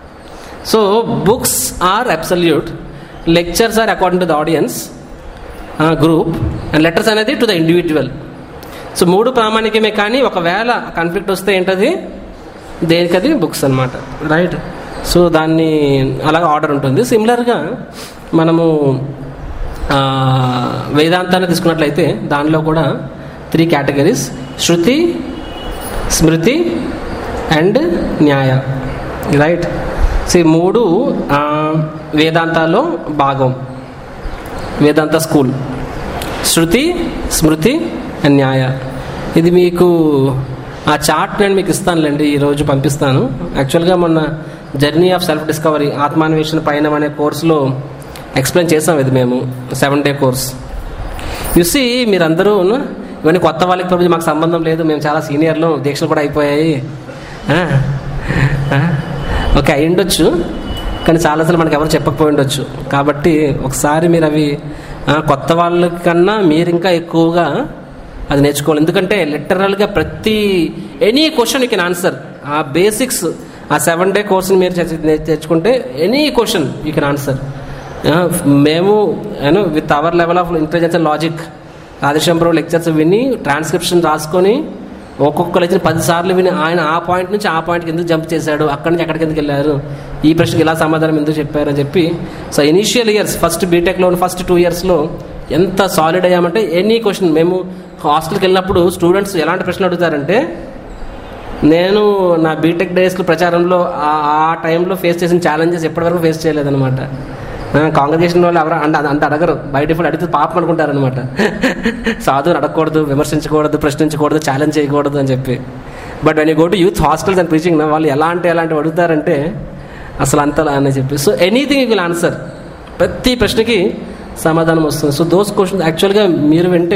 so books are absolute lectures are according to the audience group and letters అనేది టు ద ఇండివిజువల్ సో మూడు ప్రామాణికమే కానీ ఒకవేళ కాన్ఫ్లిక్ట్ వస్తే ఏంటది దేనికది బుక్స్ అనమాట రైట్ సో దాన్ని అలాగ ఆర్డర్ ఉంటుంది సిమిలర్గా మనము ఆ, వేదాంతాన్ని తీసుకున్నట్లయితే దానిలో కూడా three categories Shruti Smriti and Nyaya right so ఈ మూడు ఆ, వేదాంతాల్లో భాగం వేదాంత స్కూల్ శృతి స్మృతి అండ్ న్యాయ ఇది మీకు ఆ చార్ట్ నేను మీకు ఇస్తానులేండి ఈరోజు పంపిస్తాను యాక్చువల్గా మొన్న జర్నీ ఆఫ్ సెల్ఫ్ డిస్కవరీ ఆత్మాన్వేషణ పయనం అనే కోర్సులో ఎక్స్ప్లెయిన్ చేసాం ఇది మేము సెవెన్ డే కోర్స్ చూసి మీరందరూ ఇవన్నీ కొత్త వాళ్ళకి ప్రభుత్వం మాకు సంబంధం లేదు మేము చాలా సీనియర్లు దీక్షలు కూడా అయిపోయాయి ఆ, ఆ, ఓకే అయి ఉండొచ్చు కానీ చాలాసార్లు మనకు ఎవరు చెప్పకపోయి ఉండొచ్చు కాబట్టి ఒకసారి మీరు అవి ఆ, కొత్త వాళ్ళకన్నా మీరు ఇంకా ఎక్కువగా అది నేర్చుకోవాలి ఎందుకంటే లిటరల్గా ప్రతి any question you can answer ah basics ah seven day కోర్స్ని మీరు తెచ్చు- నే- తెచ్చుకుంటే any question you can answer మేము you know with our level of intelligence and logic Radheshwara Rao lectures విని ట్రాన్స్క్రిప్షన్ రాసుకొని ఒక్కొక్క లెక్చర్ పది సార్లు విని ఆయన ఆ పాయింట్ నుంచి ఆ పాయింట్కి ఎందుకు జంప్ చేశాడు అక్కడి నుంచి ఎక్కడికి ఎందుకు వెళ్ళారు ఈ ప్రశ్నకి ఇలా సమాధానం ఎందుకు చెప్పారు అని చెప్పి సో ఇనీషియల్ ఇయర్స్ ఫస్ట్ బీటెక్లో ఫస్ట్ టూ ఇయర్స్లో ఎంత సాలిడ్ అయ్యామంటే ఎనీ క్వశ్చన్ మేము హాస్టల్కి వెళ్ళినప్పుడు స్టూడెంట్స్ ఎలాంటి ప్రశ్నలు అడుగుతారంటే నేను నా బీటెక్ డేస్లో ప్రచారంలో ఆ ఆ టైంలో ఫేస్ చేసిన ఛాలెంజెస్ ఎప్పటివరకు ఫేస్ చేయలేదన్నమాట కాంగ్రిగేషన్ వాళ్ళు ఎవరు అంత అంత అడగరు బయట ఇప్పుడు అడిగితే పాపం అనుకుంటారనమాట సాధువుని అడగకూడదు విమర్శించకూడదు ప్రశ్నించకూడదు ఛాలెంజ్ చేయకూడదు అని చెప్పి but when you go to youth hostels and preaching వాళ్ళు ఎలాంటి ఎలాంటివి అడుగుతారంటే అసలు అంతలా అని చెప్పి సో ఎనీథింగ్ యూ విల్ ఆన్సర్ ప్రతి ప్రశ్నకి సమాధానం వస్తుంది సో దోస్ క్వశ్చన్స్ యాక్చువల్గా మీరు వింటే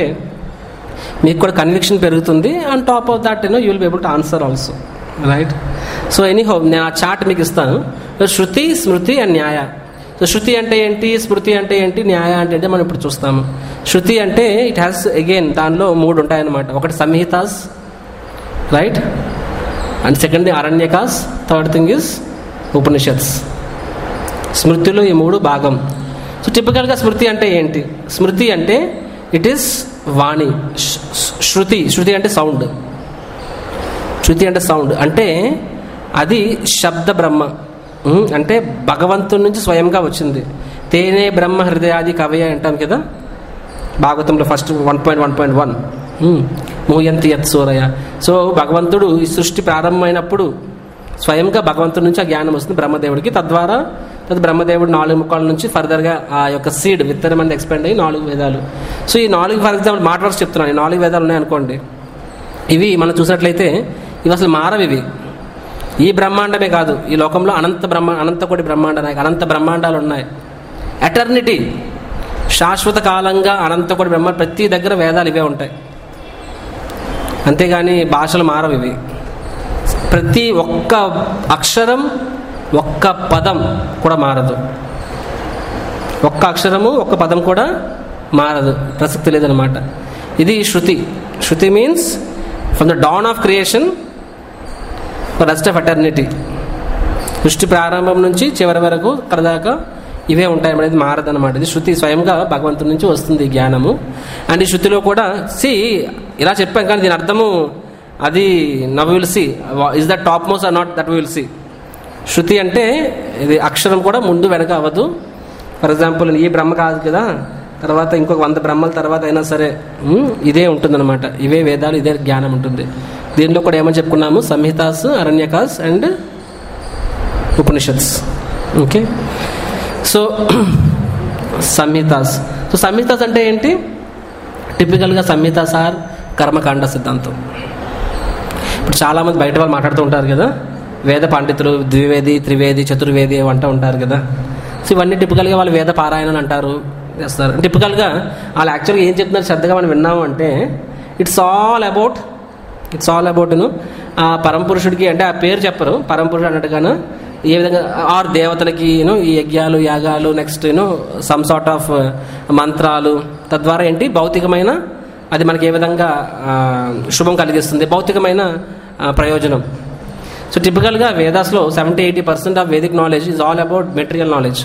మీకు కూడా కన్విక్షన్ పెరుగుతుంది and top of that you know you will be able to answer also right so anyhow నేను ఆ చార్ట్ మీకు ఇస్తాను శృతి స్మృతి అండ్ న్యాయ సో శృతి అంటే ఏంటి స్మృతి అంటే ఏంటి న్యాయ అంటే ఏంటి మనం ఇప్పుడు చూస్తాము శృతి అంటే ఇట్ హ్యాస్ అగైన్ దానిలో మూడు ఉంటాయన్నమాట ఒకటి Samhitas right and second Aranyakas third thing is Upanishads స్మృతిలో ఈ మూడు భాగం సో టిపికల్గా స్మృతి అంటే ఏంటి స్మృతి అంటే ఇట్ ఈస్ వాణి శ్- శృతి శృతి అంటే సౌండ్ శృతి అంటే సౌండ్ అంటే అది శబ్ద బ్రహ్మ ఉమ్, అంటే భగవంతుడి నుంచి స్వయంగా వచ్చింది తేనే బ్రహ్మ హృదయాది కవయ అంటాం కదా భాగవతంలో first one point one point one మూయంతి యత్ సూరయ సో భగవంతుడు ఈ సృష్టి ప్రారంభమైనప్పుడు స్వయంగా భగవంతుడి నుంచి ఆ జ్ఞానం వస్తుంది బ్రహ్మదేవుడికి తద్వారా తద్ బ్రహ్మదేవుడు నాలుగు ముఖాల నుంచి ఫర్దర్గా ఆ యొక్క సీడ్ విత్తనం అనేది ఎక్స్పెండ్ అయ్యి నాలుగు వేదాలు సో ఈ నాలుగు ఫర్ ఎగ్జాంపుల్ మాట వరకు చెప్తున్నాను ఈ నాలుగు వేదాలు ఉన్నాయనుకోండి ఇవి మనం చూసినట్లయితే ఇవి అసలు మారవి ఇవి ఈ బ్రహ్మాండమే కాదు ఈ లోకంలో అనంత బ్రహ్మ అనంత కోటి బ్రహ్మాండ నాయక అనంత బ్రహ్మాండాలు ఉన్నాయి ఎటర్నిటీ శాశ్వత కాలంగా అనంత కోటి బ్రహ్మ ప్రతి దగ్గర వేదాలు ఇవే ఉంటాయి అంతేగాని భాషలు మారవు ఇవి ప్రతి ఒక్క అక్షరం ఒక్క పదం కూడా మారదు ఒక్క అక్షరము ఒక్క పదం కూడా మారదు ప్రసక్తి లేదనమాట ఇది Shruti Shruti means from the dawn of creation for rest of eternity సృష్టి ప్రారంభం నుంచి చివరి వరకు కడదాకా ఇవే ఉంటాయి అనేది మారదన్నమాట ఇది శృతి స్వయంగా భగవంతుడి నుంచి వస్తుంది ఈ జ్ఞానము అండ్ ఈ శృతిలో కూడా సి ఇలా చెప్పాం కానీ దీని అర్థము అది now will see is that top most or not that will see Shruti అంటే ఇది అక్షరం కూడా ముందు వెనక అవ్వదు ఫర్ ఎగ్జాంపుల్ ఈ బ్రహ్మ కాదు కదా తర్వాత ఇంకొక వంద బ్రహ్మల తర్వాత అయినా సరే ఉమ్, ఇదే ఉంటుందన్నమాట ఇవే వేదాలు ఇదే జ్ఞానం ఉంటుంది దీనిలో కూడా ఏమని చెప్పుకున్నాము Samhitas Aranyakas and Upanishads okay so Samhitas so Samhitas అంటే ఏంటి టిపికల్గా సంహితాస్ ఆర్ కర్మకాండ సిద్ధాంతం ఇప్పుడు చాలామంది బయట వాళ్ళు మాట్లాడుతూ ఉంటారు కదా వేద పండితులు ద్వివేది త్రివేది చతుర్వేది అంటూ ఉంటారు కదా సో ఇవన్నీ టిపికల్గా వాళ్ళు వేద పారాయణలు అంటారు చేస్తారు టిపికల్గా వాళ్ళు యాక్చువల్గా ఏం చెప్తున్నారు శ్రద్ధగా మనం విన్నాము అంటే it's all about it's all about ను ఆ పరమపురుషుడికి అంటే ఆ పేరు చెప్పరు పరమపురుషుడు అన్నట్టుగాను ఏ విధంగా ఆరు దేవతలకి యూనో ఈ యజ్ఞాలు యాగాలు next you know some sort of మంత్రాలు తద్వారా ఏంటి భౌతికమైన అది మనకి ఏ విధంగా ఆ, శుభం కలిగిస్తుంది భౌతికమైన ఆ, ప్రయోజనం సో టిపికల్గా వేదాస్లో seventy eighty percent of Vedic knowledge is all about material knowledge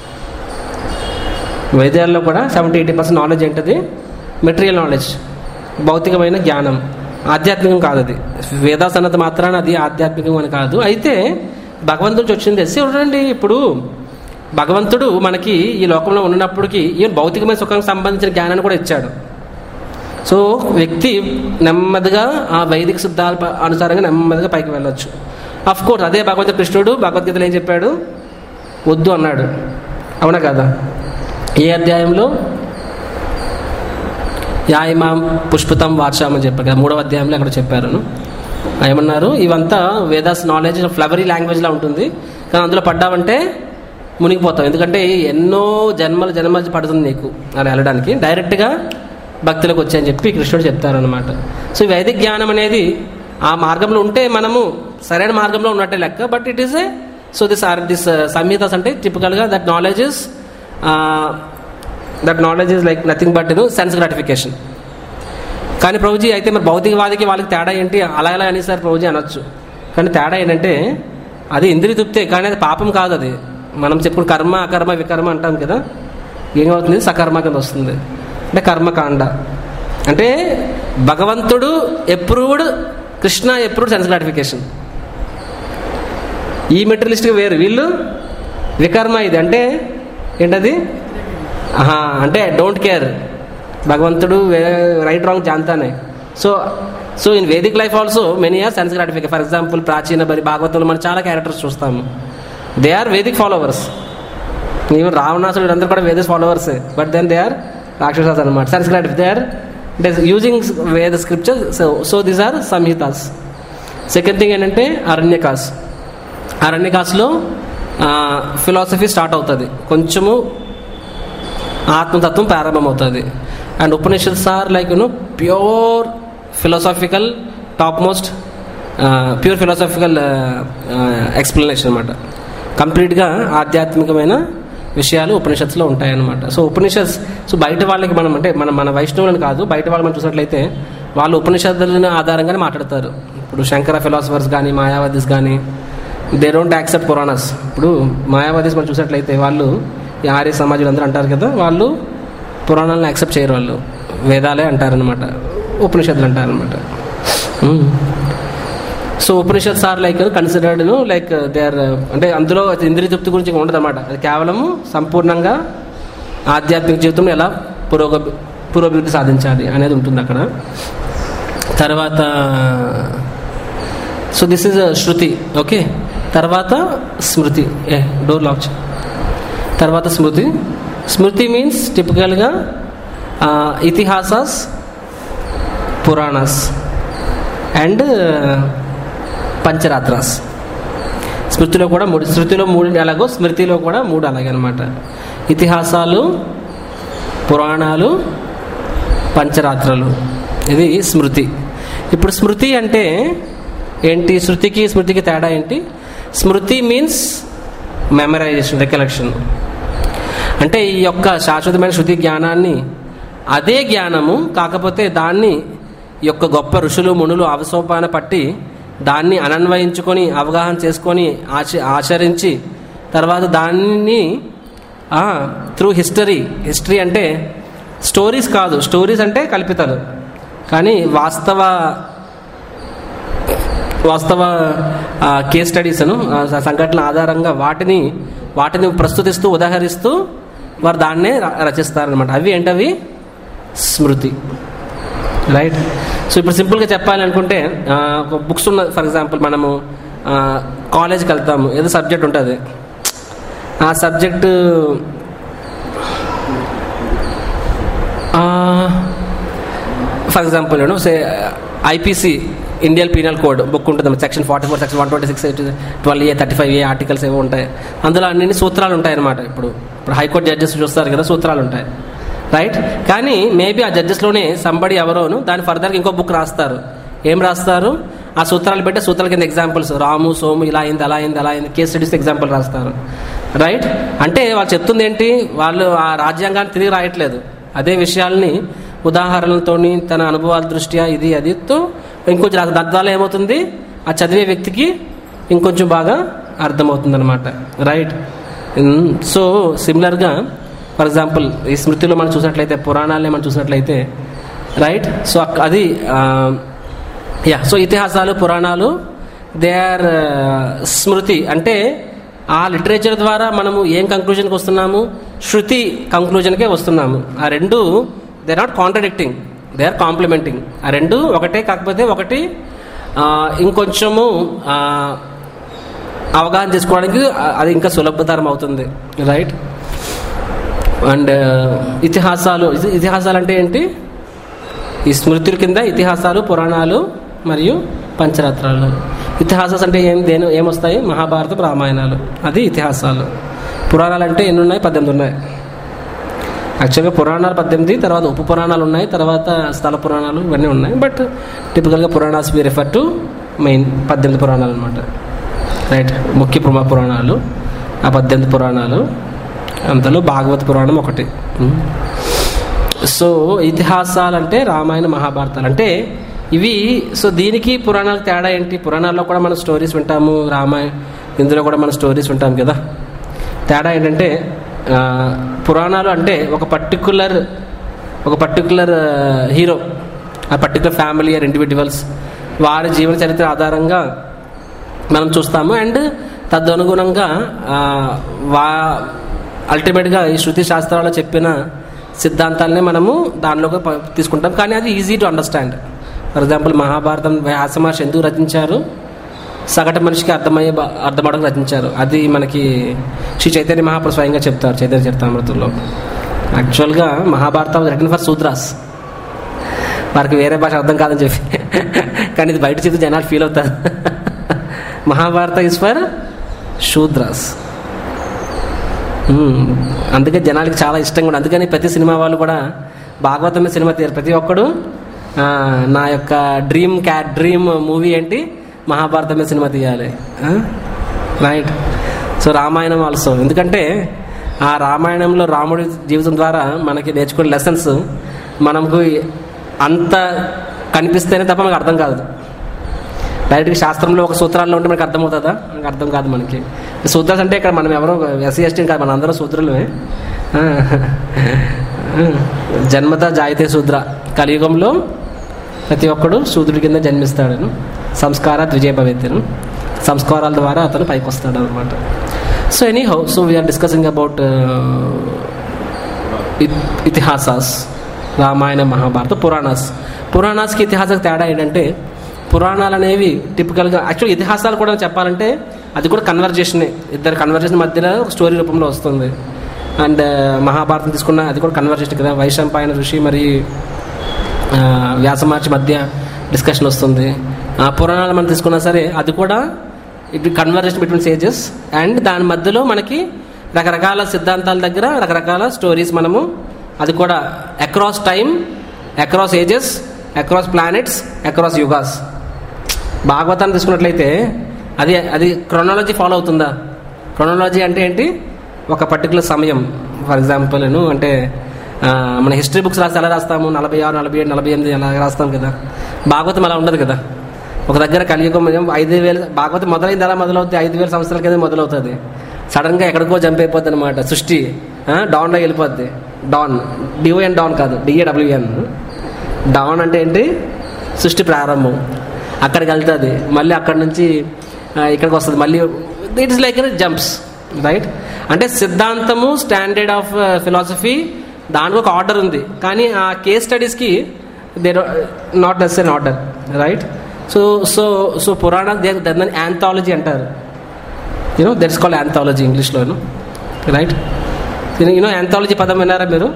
వేదాల్లో కూడా సెవెంటీ ఎయిటీ పర్సెంట్ నాలెడ్జ్ ఏంటది మెటీరియల్ నాలెడ్జ్ భౌతికమైన జ్ఞానం ఆధ్యాత్మికం కాదు అది వేదాస్ అన్నది మాత్రాన అది ఆధ్యాత్మికం అని కాదు అయితే భగవంతుడికి వచ్చింది తెలిసి చూడండి ఇప్పుడు భగవంతుడు మనకి ఈ లోకంలో ఉన్నప్పటికీ ఈవెన్ భౌతికమైన సుఖానికి సంబంధించిన జ్ఞానాన్ని కూడా ఇచ్చాడు సో వ్యక్తి నెమ్మదిగా ఆ వైదిక సిద్ధాల ప- అనుసారంగా నెమ్మదిగా పైకి వెళ్ళొచ్చు అఫ్ కోర్స్ అదే భగవంత కృష్ణుడు భగవద్గీతలో ఏం చెప్పాడు వద్దు అన్నాడు అవునా కదా ఏ అధ్యాయంలో యాయమాం పుష్పితం వార్షాం అని చెప్పారు కదా మూడవ అధ్యాయంలో అక్కడ చెప్పారు ఏమన్నారు ఇవంతా వేదాస్ నాలెడ్జ్ ఫ్లవరీ లాంగ్వేజ్లా ఉంటుంది కానీ అందులో పడ్డావంటే మునిగిపోతావు ఎందుకంటే ఎన్నో జన్మల జన్మలు పడుతుంది నీకు అలా వెళ్ళడానికి డైరెక్ట్గా భక్తులకు వచ్చాయని చెప్పి కృష్ణుడు చెప్తారనమాట సో ఈ వైదిక జ్ఞానం అనేది ఆ మార్గంలో ఉంటే మనము సరైన మార్గంలో ఉన్నట్టే లెక్క but it is a so this are this Samhitas అంటే టిపికల్గా that knowledge is that knowledge is like nothing but ను సెన్స్ గ్రాటిఫికేషన్ కానీ ప్రభుజీ అయితే మరి భౌతికవాదికి వాళ్ళకి తేడా ఏంటి అలా ఎలా అని సార్ ప్రభుజీ అనొచ్చు కానీ తేడా ఏంటంటే అది ఇంద్రియ తృప్తే కానీ అది పాపం కాదు అది మనం చెప్పుకున్న కర్మ అకర్మ వికర్మ అంటాం కదా ఏమవుతుంది సకర్మ కింద వస్తుంది అంటే కర్మకాండ అంటే భగవంతుడు approved Krishna approved sense gratification ఈ మెటీరియలిస్ట్గా వేరు వీళ్ళు వికర్మ ఇది అంటే ఏంటది ఆహా, అంటే డోంట్ కేర్ భగవంతుడు రైట్ రాంగ్ జాంతానే so so in Vedic life also many are sense gratification for example ప్రాచీన బరి భాగవతంలో మనం చాలా క్యారెక్టర్స్ చూస్తాము they are Vedic followers even రావణాసుడు వీళ్ళందరూ కూడా Vedas followers but then they are Rakshasas అనమాట sense gratification they are using Veda scripture so so these are Samhitas second thing ఏంటంటే అరణ్యకాస్ అరణ్యకాస్లో ఫిలాసఫీ స్టార్ట్ అవుతుంది కొంచెము ఆత్మతత్వం ప్రారంభమవుతుంది and Upanishads are like you know pure philosophical top most pure philosophical explanation అనమాట కంప్లీట్గా ఆధ్యాత్మికమైన విషయాలు ఉపనిషత్తులో ఉంటాయన్నమాట సో ఉపనిషత్స్ సో బయట వాళ్ళకి మనం అంటే మన మన వైష్ణవులను కాదు బయట వాళ్ళు మనం చూసినట్లయితే వాళ్ళు ఉపనిషత్తులను ఆధారంగానే మాట్లాడతారు ఇప్పుడు శంకర ఫిలాసఫర్స్ కానీ మాయావాదీస్ కానీ దే డోంట్ యాక్సెప్ట్ పురాణాస్ ఇప్పుడు మాయావాదీస్ మనం చూసినట్లయితే వాళ్ళు ఈ ఆర్య సమాజులు అందరూ అంటారు కదా వాళ్ళు పురాణాలను యాక్సెప్ట్ చేయరు వాళ్ళు వేదాలే అంటారనమాట ఉపనిషత్తులు అంటారనమాట so Upanishads are like considered like they are అంటే అందులో ఇంద్రియ తృప్తి గురించి ఉండదు అనమాట అది కేవలము సంపూర్ణంగా ఆధ్యాత్మిక జీవితంలో ఎలా పురోగ పురోభివృద్ధి సాధించాలి అనేది ఉంటుంది అక్కడ తర్వాత so this is Shruti okay తర్వాత స్మృతి ఏ డోర్ లాక్ చేయి. తర్వాత స్మృతి స్మృతి మీన్స్ టిపికల్గా ఇతిహాసాస్ పురాణాస్ అండ్ పంచరాత్రాస్ స్మృతిలో కూడా మూడు శృతిలో మూడు ఎలాగో స్మృతిలో కూడా మూడు అలాగే అనమాట ఇతిహాసాలు పురాణాలు పంచరాత్రలు ఇది స్మృతి ఇప్పుడు స్మృతి అంటే ఏంటి శృతికి స్మృతికి తేడా ఏంటి స్మృతి మీన్స్ మెమరైజేషన్ రికలెక్షన్ అంటే ఈ యొక్క శాశ్వతమైన శృతి జ్ఞానాన్ని అదే జ్ఞానము కాకపోతే దాన్ని ఈ యొక్క గొప్ప ఋషులు మునులు అవసోపాన పట్టి దాన్ని అనన్వయించుకొని అవగాహన చేసుకొని ఆచ ఆచరించి తర్వాత దాన్ని త్రూ హిస్టరీ హిస్టరీ అంటే స్టోరీస్ కాదు స్టోరీస్ అంటే కల్పితాలు కానీ వాస్తవ వాస్తవ కేస్ స్టడీస్ను సంఘటనల ఆధారంగా వాటిని వాటిని ప్రస్తుతిస్తూ ఉదాహరిస్తూ వారు దాన్నే ర- రచిస్తారనమాట అవి ఏంటవి స్మృతి రైట్ సో ఇప్పుడు సింపుల్గా చెప్పాలి అనుకుంటే ఆ, ఒక బుక్స్ ఉన్న ఫర్ ఎగ్జాంపుల్ మనము ఆ, కాలేజ్కి వెళ్తాము ఏదో సబ్జెక్ట్ ఉంటుంది ఆ సబ్జెక్టు ఫర్ ఎగ్జాంపుల్ నేను say IPC Indian Penal Code book ఉంటుంది section forty four section one twenty six twelve A thirty five A articles ఏవో ఉంటాయి అందులో అన్ని సూత్రాలు ఉంటాయి అన్నమాట ఇప్పుడు ఇప్పుడు హైకోర్టు జడ్జెస్ చూస్తారు కదా సూత్రాలు ఉంటాయి రైట్ కానీ మేబీ ఆ జడ్జెస్లోనే సంబడి ఎవరోను దాని ఫర్దర్గా ఇంకో బుక్ రాస్తారు ఏం రాస్తారు ఆ సూత్రాలు పెట్టి సూత్రాల కింద ఎగ్జాంపుల్స్ రాము సోము ఇలా అయింది అలా అయింది అలా అయింది కేస్ స్టడీస్ ఎగ్జాంపుల్ రాస్తారు రైట్ అంటే వాళ్ళు చెప్తుంది ఏంటి వాళ్ళు ఆ రాజ్యాంగాన్ని తిరిగి రాయట్లేదు అదే విషయాల్ని ఉదాహరణలతోని తన అనుభవాల దృష్ట్యా ఇది అదితో ఇంకొంచెం రాస్తారు. దాని ద్వారా ఏమవుతుంది ఆ చదివే వ్యక్తికి ఇంకొంచెం బాగా అర్థమవుతుంది అనమాట రైట్ సో సిమిలర్గా ఫర్ ఎగ్జాంపుల్ ఈ స్మృతిలో మనం చూసినట్లయితే పురాణాలనే మనం చూసినట్లయితే రైట్ సో అక్- అది యా సో ఇతిహాసాలు పురాణాలు దే ఆర్ స్మృతి అంటే ఆ లిటరేచర్ ద్వారా మనము ఏం కంక్లూజన్కి వస్తున్నాము శృతి కంక్లూజన్కే వస్తున్నాము ఆ రెండు they are not contradicting they are complementing ఆ రెండు ఒకటే కాకపోతే ఒకటి ఆ, ఇంకొంచెము ఆ, అవగాహన చేసుకోవడానికి ఆ- అది ఇంకా సులభతరం అవుతుంది రైట్ అండ్ ఇతిహాసాలు ఇది- ఇతిహాసాలు అంటే ఏంటి ఈ స్మృతుల కింద ఇతిహాసాలు పురాణాలు మరియు పంచరాత్రాలు ఇతిహాసాలు అంటే ఏం దేని ఏమొస్తాయి మహాభారతం రామాయణాలు అది ఇతిహాసాలు పురాణాలు అంటే ఎన్ని ఉన్నాయి పద్దెనిమిది ఉన్నాయి యాక్చువల్గా పురాణాలు పద్దెనిమిది తర్వాత ఉప పురాణాలు ఉన్నాయి తర్వాత స్థల పురాణాలు ఇవన్నీ ఉన్నాయి బట్ టిపికల్గా Puranas we refer to main పద్దెనిమిది పురాణాలు అనమాట రైట్ ముఖ్య ప్రమా పురాణాలు ఆ పద్దెనిమిది పురాణాలు అంతలో భాగవత పురాణం ఒకటి సో ఇతిహాసాలు అంటే రామాయణ మహాభారతాలు అంటే ఇవి సో దీనికి పురాణాలకు తేడా ఏంటి పురాణాల్లో కూడా మనం స్టోరీస్ వింటాము రామాయణ ఇందులో కూడా మనం స్టోరీస్ వింటాం కదా తేడా ఏంటంటే ఆ, పురాణాలు అంటే ఒక పర్టికులర్ ఒక పర్టికులర్ హీరో ఆ పర్టికులర్ ఫ్యామిలీ ఆర్ ఇండివిజువల్స్ వారి జీవన చరిత్ర ఆధారంగా మనం చూస్తాము అండ్ తదనుగుణంగా ఆ, వా అల్టిమేట్గా ఈ శృతి శాస్త్రాల్లో చెప్పిన సిద్ధాంతాలనే మనము దానిలోకి ప- తీసుకుంటాం కానీ అది easy to understand for example మహాభారతం వ్యాస మహర్షి ఎందుకు రచించారు సగటు మనిషికి అర్థమయ్యే బా- అర్థమవడానికి రచించారు అది మనకి శ్రీ చైతన్య మహాప్రభు స్వయంగా చెప్తారు చైతన్య చరితామృతంలో యాక్చువల్గా మహాభారతం రిటర్న్ ఫర్ సూద్రాస్ వారికి వేరే భాష అర్థం కాదని చెప్పి కానీ ఇది బయట చెప్తే జనాలు ఫీల్ అవుతారు Mahabharata is for Shudras hmm. అందుకే జనాలకి చాలా ఇష్టం కూడా అందుకని ప్రతి సినిమా వాళ్ళు కూడా భాగవతం మీద సినిమా తీయరు ప్రతి ఒక్కడు ఆ, నా యొక్క డ్రీమ్ క్యా డ్రీమ్ మూవీ ఏంటి మహాభారతం మీద సినిమా తీయాలి రైట్ సో రామాయణం ఆల్సో ఎందుకంటే ఆ రామాయణంలో రాముడి జీవితం ద్వారా మనకి నేర్చుకునే లెసన్స్ మనకు అంత కనిపిస్తేనే తప్ప మనకు అర్థం కాదు డైరెక్ట్గా శాస్త్రంలో ఒక సూత్రాల్లో ఉంటే మనకు అర్థమవుతుందా మనకు అర్థం కాదు మనకి సూత్రాలు అంటే ఇక్కడ మనం ఎవరో ఎస్సీ ఎస్టీ కాదు మన అందరం సూత్రులమే ఆ. జన్మత జాయితే శూద్ర కలియుగంలో ప్రతి ఒక్కడు శూద్రుడి కింద జన్మిస్తాడను సంస్కార ద్విజయ భవేత్తను సంస్కారాల ద్వారా అతను పైకి వస్తాడు అనమాట so anyhow so we're discussing about Itihasas Ramayana Mahabharata Puranas పురాణాస్కి ఇతిహాసాలకు తేడా ఏంటంటే పురాణాలు అనేవి టిపికల్గా యాక్చువల్ ఇతిహాసాలు కూడా చెప్పాలంటే అది కూడా కన్వర్జేషనే ఇద్దరు కన్వర్జేషన్ మధ్యలో ఒక స్టోరీ రూపంలో వస్తుంది అండ్ మహాభారతం తీసుకున్న అది కూడా కన్వర్జేషన్ కదా వైశంపాయన ఋషి మరి ఆ, వ్యాసమహర్షి మధ్య డిస్కషన్ వస్తుంది ఆ పురాణాలు మనం తీసుకున్నా సరే అది కూడా it conversation between sages and దాని మధ్యలో మనకి రకరకాల సిద్ధాంతాల దగ్గర రకరకాల స్టోరీస్ మనము అది కూడా across time across ages across planets across yugas భాగవతాన్ని తీసుకున్నట్లయితే అది అది క్రొనాలజీ ఫాలో అవుతుందా క్రొనాలజీ అంటే ఏంటి ఒక పర్టికులర్ సమయం ఫర్ ఎగ్జాంపుల్ నేను అంటే ఆ, మన హిస్టరీ బుక్స్ రాసి ఎలా రాస్తాము నలభై ఆరు నలభై ఏడు నలభై ఎనిమిది అలా రాస్తాం కదా భాగవతం అలా ఉండదు కదా ఒక దగ్గర కలియుగం ఏం ఐదు వేలు భాగవతం మొదలైంది ఎలా మొదలవుతుంది ఐదు వేల సంవత్సరాల కింద మొదలవుతుంది సడన్గా ఎక్కడికో జంప్ అయిపోద్ది అనమాట సృష్టి ఆ, డాన్లో వెళ్ళిపోద్ది డాన్ డిఓఎన్ డాన్ కాదు డిఏడబ్ల్యూఎన్ డాన్ అంటే ఏంటి సృష్టి ప్రారంభం అక్కడికి వెళ్తుంది మళ్ళీ అక్కడి నుంచి ఆ, ఇక్కడికి వస్తుంది మళ్ళీ it is like jumps right అంటే సిద్ధాంతము స్టాండర్డ్ ఆఫ్ ఫిలాసఫీ దానికి ఒక ఆర్డర్ ఉంది కానీ ఆ కేస్ స్టడీస్కి they not necessary order right so so so పురాణ దాన్ని యాంథాలజీ అంటారు యూనో దట్స్ కాల్ యాంథాలజీ ఇంగ్లీష్లోను రైట్ యూనో యాంథాలజీ పదం విన్నారా మీరు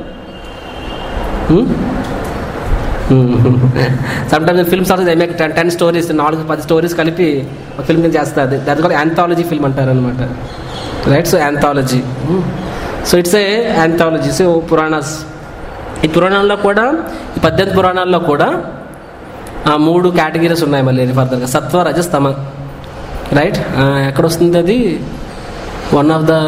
some times films also they make ten ten stories నాలుగు పది స్టోరీస్ కలిపి ఒక ఫిల్మ్ కింద చేస్తుంది దట్ కూడా యాంథాలజీ ఫిల్మ్ అంటారు అనమాట right so anthology so it's a anthology so Puranas ఈ పురాణాల్లో కూడా ఈ పద్దెనిమిది పురాణాల్లో కూడా ఆ మూడు కేటగిరీస్ ఉన్నాయి మళ్ళీ ఫర్దర్గా సత్వ రజస్ తమ రైట్ ఎక్కడ వస్తుంది అది వన్ ఆఫ్ ద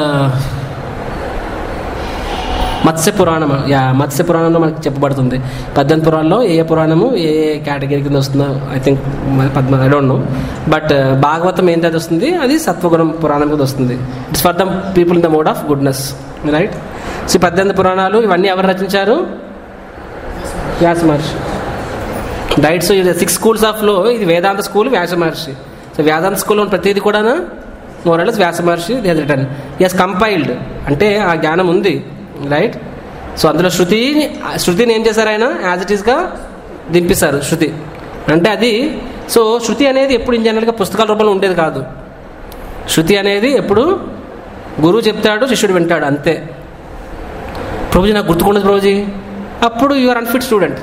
మత్స్య పురాణం యా మత్స్య పురాణంలో మనకి చెప్పబడుతుంది పద్దెనిమిది పురాణంలో ఏ ఏ పురాణము ఏ ఏ కేటగిరీ కింద వస్తుందో I think Padma I don't know but Bhagavatam ఏంటది వస్తుంది అది సత్వగుణం పురాణం కింద వస్తుంది it's for the people in the mode of goodness right so ఈ పద్దెనిమిది పురాణాలు ఇవన్నీ ఎవరు రచించారు వ్యాస మహర్షి రైట్ సో ఇది సిక్స్ స్కూల్స్ ఆఫ్లో ఇది వేదాంత స్కూల్ వ్యాస మహర్షి సో వేదాంత స్కూల్లో ఉన్న ప్రతిదీ కూడా morals Vyasa Maharshi the return is compiled అంటే ఆ జ్ఞానం ఉంది రైట్ సో అందులో శృతి శృతిని ఏం చేశారు ఆయన యాజ్ ఇట్ ఈస్గా దింపిస్తారు శృతి అంటే అది సో శృతి అనేది ఎప్పుడు ఇన్ జనరల్గా పుస్తకాల రూపంలో ఉండేది కాదు శృతి అనేది ఎప్పుడు గురువు చెప్తాడు శిష్యుడు వింటాడు అంతే ప్రభుజీ నాకు గుర్తుకుండదు ప్రభుజీ అప్పుడు యు ఆర్ అన్ఫిట్ స్టూడెంట్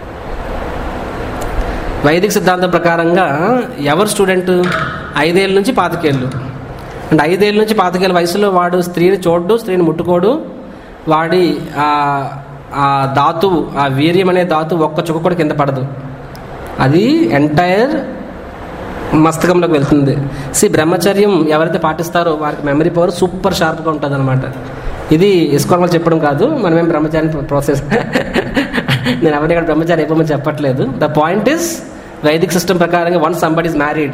వైదిక సిద్ధాంతం ప్రకారంగా ఎవరు స్టూడెంట్ ఐదేళ్ళ నుంచి పాతికేళ్ళు అంటే ఐదేళ్ళ నుంచి పాతికేళ్ళ వయసులో వాడు స్త్రీని చూడ్డు స్త్రీని ముట్టుకోడు వాడి ఆ ఆ ధాతువు ఆ వీర్యం అనే ధాతువు ఒక్క చుక్క కూడా కింద పడదు అది ఎంటైర్ మస్తకంలోకి వెళ్తుంది సి బ్రహ్మచర్యం ఎవరైతే పాటిస్తారో వారికి మెమరీ పవర్ సూపర్ షార్ప్గా ఉంటుంది అనమాట ఇది ఇస్కాన్ వాళ్ళు చెప్పడం కాదు మనమేం బ్రహ్మచారి ప్రాసెస్ నేను ఎవరిని ఇక్కడ బ్రహ్మచారి అయిపోమని చెప్పట్లేదు the point is Vedic system ప్రకారంగా one somebody is married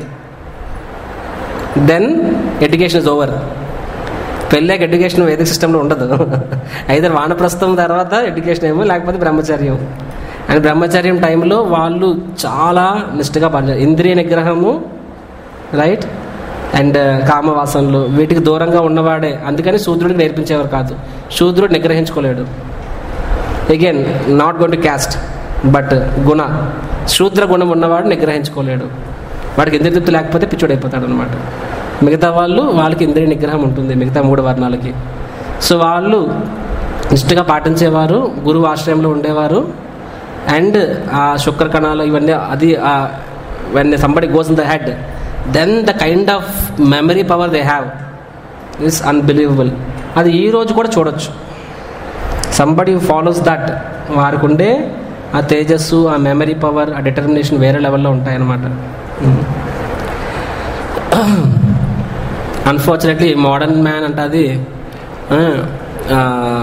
then education is over పెళ్ళాక ఎడ్యుకేషన్ వేదిక సిస్టంలో ఉండదు అయితే వానప్రస్థం తర్వాత ఎడ్యుకేషన్ ఏమో లేకపోతే బ్రహ్మచర్యం అండ్ బ్రహ్మచర్యం టైంలో వాళ్ళు చాలా నిష్ఠగా పనిచేస్తారు ఇంద్రియ నిగ్రహము రైట్ అండ్ కామవాసనలు వీటికి దూరంగా ఉన్నవాడే అందుకని శూద్రుడికి నేర్పించేవారు కాదు శూద్రుడు నిగ్రహించుకోలేడు again not gone to caste but గుణ శూద్ర గుణం ఉన్నవాడు నిగ్రహించుకోలేడు వాడికి ఇంద్రియ తృప్తి లేకపోతే పిచ్చుడైపోతాడు అనమాట మిగతా వాళ్ళు వాళ్ళకి ఇంద్రియ నిగ్రహం ఉంటుంది మిగతా మూడు వర్ణాలకి సో వాళ్ళు నిష్ఠగా పాటించేవారు గురువు ఆశ్రయంలో ఉండేవారు అండ్ ఆ శుక్ర కణాలు ఇవన్నీ అది when somebody goes in the head then the kind of memory power they have is unbelievable అది ఈ రోజు కూడా చూడొచ్చు సంబడి ఫాలోస్ దట్ వారికి ఉండే ఆ తేజస్సు ఆ మెమరీ పవర్ ఆ డిటర్మినేషన్ వేరే లెవెల్లో ఉంటాయన్నమాట అన్ఫార్చునేట్లీ మోడర్న్ మ్యాన్ అంటే అది ఆ,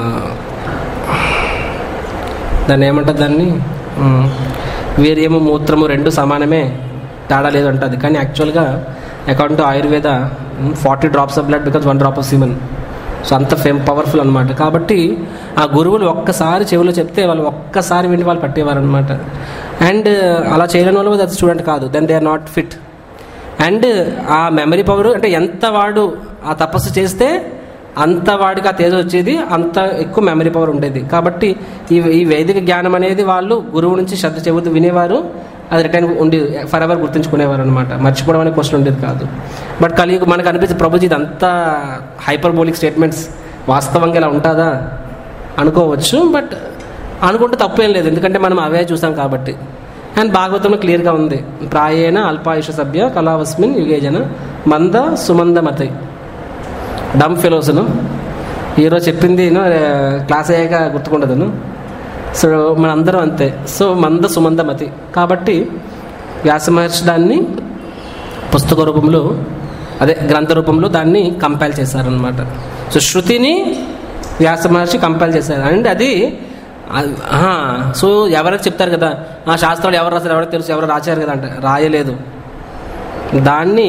దాన్ని ఏమంటుంది దాన్ని ఉమ్, వీర్యము మూత్రము రెండు సమానమే తేడా లేదు అంటుంది కానీ యాక్చువల్గా according to Ayurveda forty drops of blood because one drop of semen so అంత ఫేమ్ పవర్ఫుల్ అనమాట కాబట్టి ఆ గురువులు ఒక్కసారి చెవిలో చెప్తే వాళ్ళు ఒక్కసారి విని వాళ్ళు పట్టేవారు అనమాట అండ్ అలా చేయలేని వాళ్ళు అది స్టూడెంట్ కాదు then they are not fit and ఆ మెమరీ పవర్ అంటే ఎంత వాడు ఆ తపస్సు చేస్తే అంత వాడికి ఆ తేజ వచ్చేది అంత ఎక్కువ మెమరీ పవర్ ఉండేది కాబట్టి ఈ ఈ వైదిక జ్ఞానం అనేది వాళ్ళు గురువు నుంచి శ్రద్ధ చెబుతూ వినేవారు అది రిటర్న్ ఉండి ఫర్ ఎవర్ గుర్తుంచుకునేవారు అనమాట మర్చిపోవడం అనే క్వశ్చన్ ఉండేది కాదు బట్ కలిగి మనకు అనిపించే ప్రభుజీ ఇదంతా హైపర్బోలిక్ స్టేట్మెంట్స్ వాస్తవంగా ఇలా ఉంటుందా అనుకోవచ్చు బట్ అనుకుంటే తప్పేం లేదు ఎందుకంటే మనం అవే చూసాం కాబట్టి అండ్ భాగవతంలో క్లియర్గా ఉంది ప్రాయేణ అల్పాయుష సభ్య కళావస్మిన్ యుగేజన మంద సుమందమతి డమ్ ఫెలోస్ను ఈరోజు చెప్పింది ను, ఆ, క్లాస్ అయ్యాక గుర్తుకుండదును సో మనందరం అంతే సో మంద సుమందమతి కాబట్టి వ్యాస మహర్షి దాన్ని పుస్తక రూపంలో అదే గ్రంథ రూపంలో దాన్ని కంపైల్ చేశారనమాట సో శృతిని వ్యాస మహర్షి కంపైల్ చేశారు అండ్ అది ఆ, సో ఎవరైతే చెప్తారు కదా ఆ శాస్త్రాలు ఎవరు రాశారు ఎవరికి తెలుసు ఎవరు రాశారు కదా అంటే రాయలేదు దాన్ని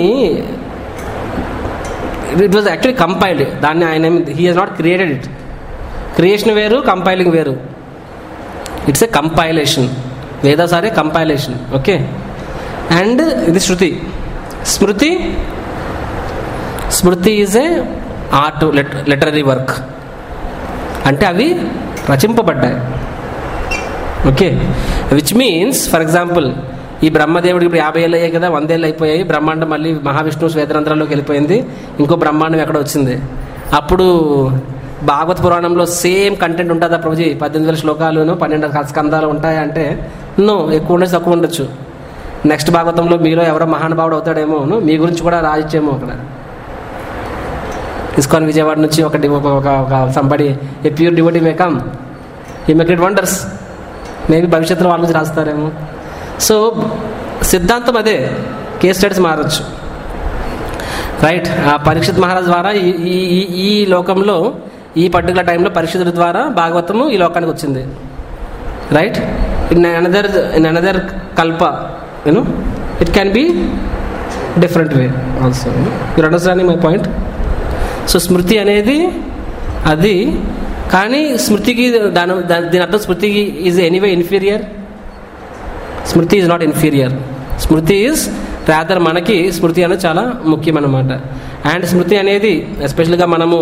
ఇట్ వాజ్ యాక్చువల్లీ కంపైల్డ్ దాన్ని ఆయన he has not created it creation వేరు కంపైలింగ్ వేరు ఇట్స్ ఏ కంపైలేషన్ వేదాసారే కంపైలేషన్ ఓకే అండ్ ఇది శృతి స్మృతి స్మృతి is a art literary work అంటే అవి రచింపబడ్డాయి okay which means for example ఈ బ్రహ్మదేవుడికి ఇప్పుడు యాభై ఏళ్ళు అయ్యాయి కదా వందేళ్ళు అయిపోయాయి బ్రహ్మాండం మళ్ళీ మహావిష్ణువు శ్వేతరంధ్రంలోకి వెళ్ళిపోయింది ఇంకో బ్రహ్మాండం ఎక్కడ వచ్చింది అప్పుడు భాగవత పురాణంలో సేమ్ కంటెంట్ ఉంటుందా ప్రభుజీ పద్దెనిమిది వేల శ్లోకాలును పన్నెండు స్కందాలు ఉంటాయా అంటే నో ఎక్కువ ఉండొచ్చు తక్కువ ఉండొచ్చు నెక్స్ట్ భాగవతంలో మీలో ఎవరో మహానుభావుడు అవుతాడేమో మీ గురించి కూడా రాయొచ్చేమో అక్కడ ఇస్కాన్ విజయవాడ నుంచి ఒకటి ఒక ఒక ఒక somebody a pure devotee may come ఈ మెక్రెట్ వండర్స్ మేబీ భవిష్యత్తులో వాళ్ళ గురించి రాస్తారేమో సో సిద్ధాంతం అదే కేస్ స్టడీస్ మారచ్చు రైట్ ఆ పరీక్షిత్ మహారాజ్ ద్వారా ఈ ఈ- ఈ ఈ లోకంలో ఈ పర్టికులర్ టైంలో పరీక్షితుడి ద్వారా భాగవతము ఈ లోకానికి వచ్చింది right in another in another కల్ప you know it can be different way also your understanding my point so స్మృతి అనేది అది కానీ స్మృతికి దాని దాని- దీని అర్థం స్మృతికి ఈజ్ ఎనీవే ఇన్ఫీరియర్ స్మృతి ఈజ్ నాట్ ఇన్ఫీరియర్ స్మృతి ఈజ్ రాదర్ మనకి స్మృతి అనేది చాలా ముఖ్యం అన్నమాట అండ్ స్మృతి అనేది ఎస్పెషల్గా మనము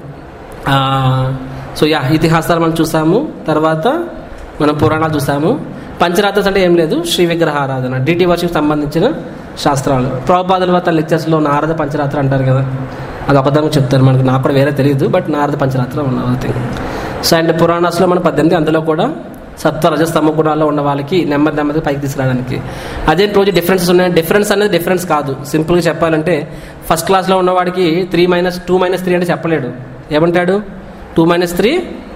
సో యా ఇతిహాసాలు మనం చూసాము తర్వాత మనం పురాణాలు చూసాము పంచరాత్రస్ అంటే ఏం లేదు శ్రీ విగ్రహ ఆరాధన డిటి వర్షిప్ సంబంధించిన శాస్త్రాలు ప్రభుపాదుల తన లెక్చర్స్లో నారద పంచరాత్ర అంటారు కదా అది ఒకదాన్ని చెప్తారు మనకి నాకు కూడా వేరే తెలియదు బట్ నారద పంచరాత్ర ఉన్న థింగ్ సో అండ్ పురాణాస్లో మన పద్దెనిమిది అందులో కూడా సత్వ రజస్తమ గుణాల్లో ఉన్న వాళ్ళకి నెమ్మది నెమ్మది పైకి తీసుకురావడానికి అదే రోజు డిఫరెన్సెస్ ఉన్నాయి డిఫరెన్స్ అనేది డిఫరెన్స్ కాదు సింపుల్గా చెప్పాలంటే ఫస్ట్ క్లాస్లో ఉన్నవాడికి three minus two minus three అంటే చెప్పలేడు ఏమంటాడు టూ మైనస్ త్రీ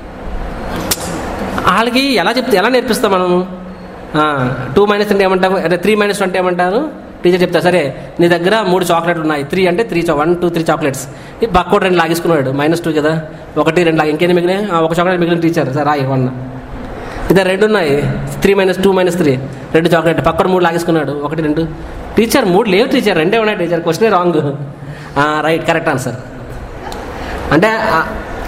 వాళ్ళకి ఎలా చెప్తే ఎలా నేర్పిస్తాం మనము టూ మైనస్ అంటే ఏమంటాము అంటే త్రీ మైనస్ అంటే ఏమంటారు టీచర్ చెప్తా సరే నీ దగ్గర మూడు చాక్లెట్లు ఉన్నాయి త్రీ అంటే three one two three chocolates ఈ పక్కోటి రెండు లాగేసుకున్నాడు మైనస్ టూ కదా ఒకటి రెండు లాగి ఇంకేం మిగిలిన ఒక చాక్లెట్ మిగిలిన టీచర్ సరే రాయి వన్ ఇదే రెండు ఉన్నాయి three minus two minus three రెండు చాక్లెట్ పక్కన మూడు లాగేసుకున్నాడు ఒకటి రెండు టీచర్ మూడు లేవు టీచర్ రెండే ఉన్నాయి టీచర్ క్వశ్చనే రాంగ్ రైట్ కరెక్ట్ ఆన్సర్ అంటే ఆ-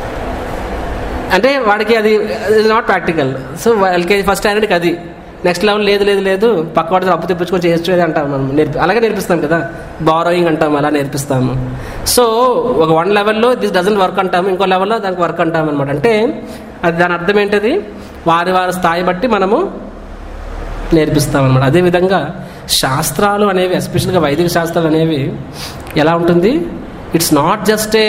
అంటే వాడికి అది is not practical so LKG first స్టాండర్డ్కి అది నెక్స్ట్ లెవెల్ లేదు లేదు లేదు పక్క వాడితో అప్పు తెప్పించుకొని చేయొచ్చు అంటాం మనం నేర్పి అలాగే నేర్పిస్తాం కదా బారోయింగ్ అంటాం అలా నేర్పిస్తాము సో ఒక వన్ లెవెల్లో దిస్ డజన్ వర్క్ అంటాము ఇంకో లెవెల్లో దానికి వర్క్ అంటాం అనమాట అంటే అది దాని అర్థం ఏంటది వారి వారి స్థాయి బట్టి మనము నేర్పిస్తాం అనమాట అదేవిధంగా శాస్త్రాలు అనేవి ఎస్పెషల్గా వైదిక శాస్త్రాలు అనేవి ఎలా ఉంటుంది it's not just a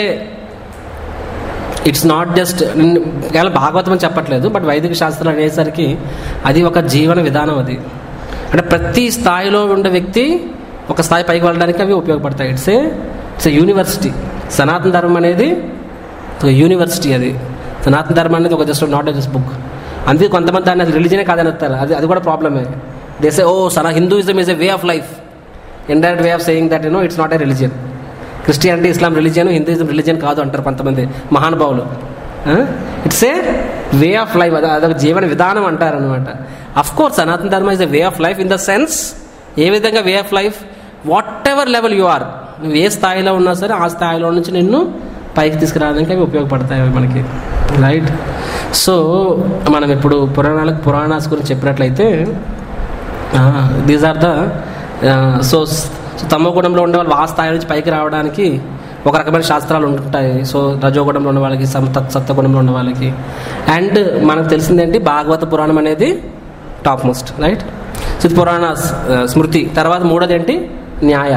it's not just కేవలం భాగవతం అని చెప్పట్లేదు బట్ వైదిక శాస్త్రాలు అనేసరికి అది ఒక జీవన విధానం అది అంటే ప్రతి స్థాయిలో ఉండే వ్యక్తి ఒక స్థాయి పైకి వెళ్ళడానికి అవి ఉపయోగపడతాయి it's a it's a university సనాతన ధర్మం అనేది ఒక యూనివర్సిటీ అది సనాతన ధర్మం అనేది ఒక జస్ట్ నాట్ జస్ట్ బుక్ అందుకే కొంతమంది దాన్ని అది రిలీజనే కాదని వస్తారు అది అది కూడా ప్రాబ్లమే దేసే ఓ సనా Hinduism is a way of life indirect way of saying that you know it's not a religion Christianity Islam religion Hinduism religion కాదు అంటారు కొంతమంది మహానుభావులు it's a way of life అది అదొక జీవన విధానం అంటారు అనమాట of course Sanatana Dharma is a way of life in the sense ఏ విధంగా way of life whatever level you are నువ్వు ఏ స్థాయిలో ఉన్నా సరే ఆ స్థాయిలో నుంచి నిన్ను పైకి తీసుకురావడానికి అవి ఉపయోగపడతాయి అవి మనకి రైట్ సో మనం ఇప్పుడు పురాణాలకు పురాణాస్ గురించి చెప్పినట్లయితే దీస్ ఆర్ ద సో తమోగుణంలో ఉండే వాళ్ళు ఆ స్థాయి నుంచి పైకి రావడానికి ఒక రకమైన శాస్త్రాలు ఉంటుంటాయి సో రజోగుణంలో ఉన్న వాళ్ళకి సమ సత్వగుణంలో ఉన్న వాళ్ళకి అండ్ మనకు తెలిసిందేంటి భాగవత పురాణం అనేది టాప్ మోస్ట్ రైట్ సో ఇది పురాణ ఆ, స్మృతి తర్వాత మూడోది ఏంటి న్యాయ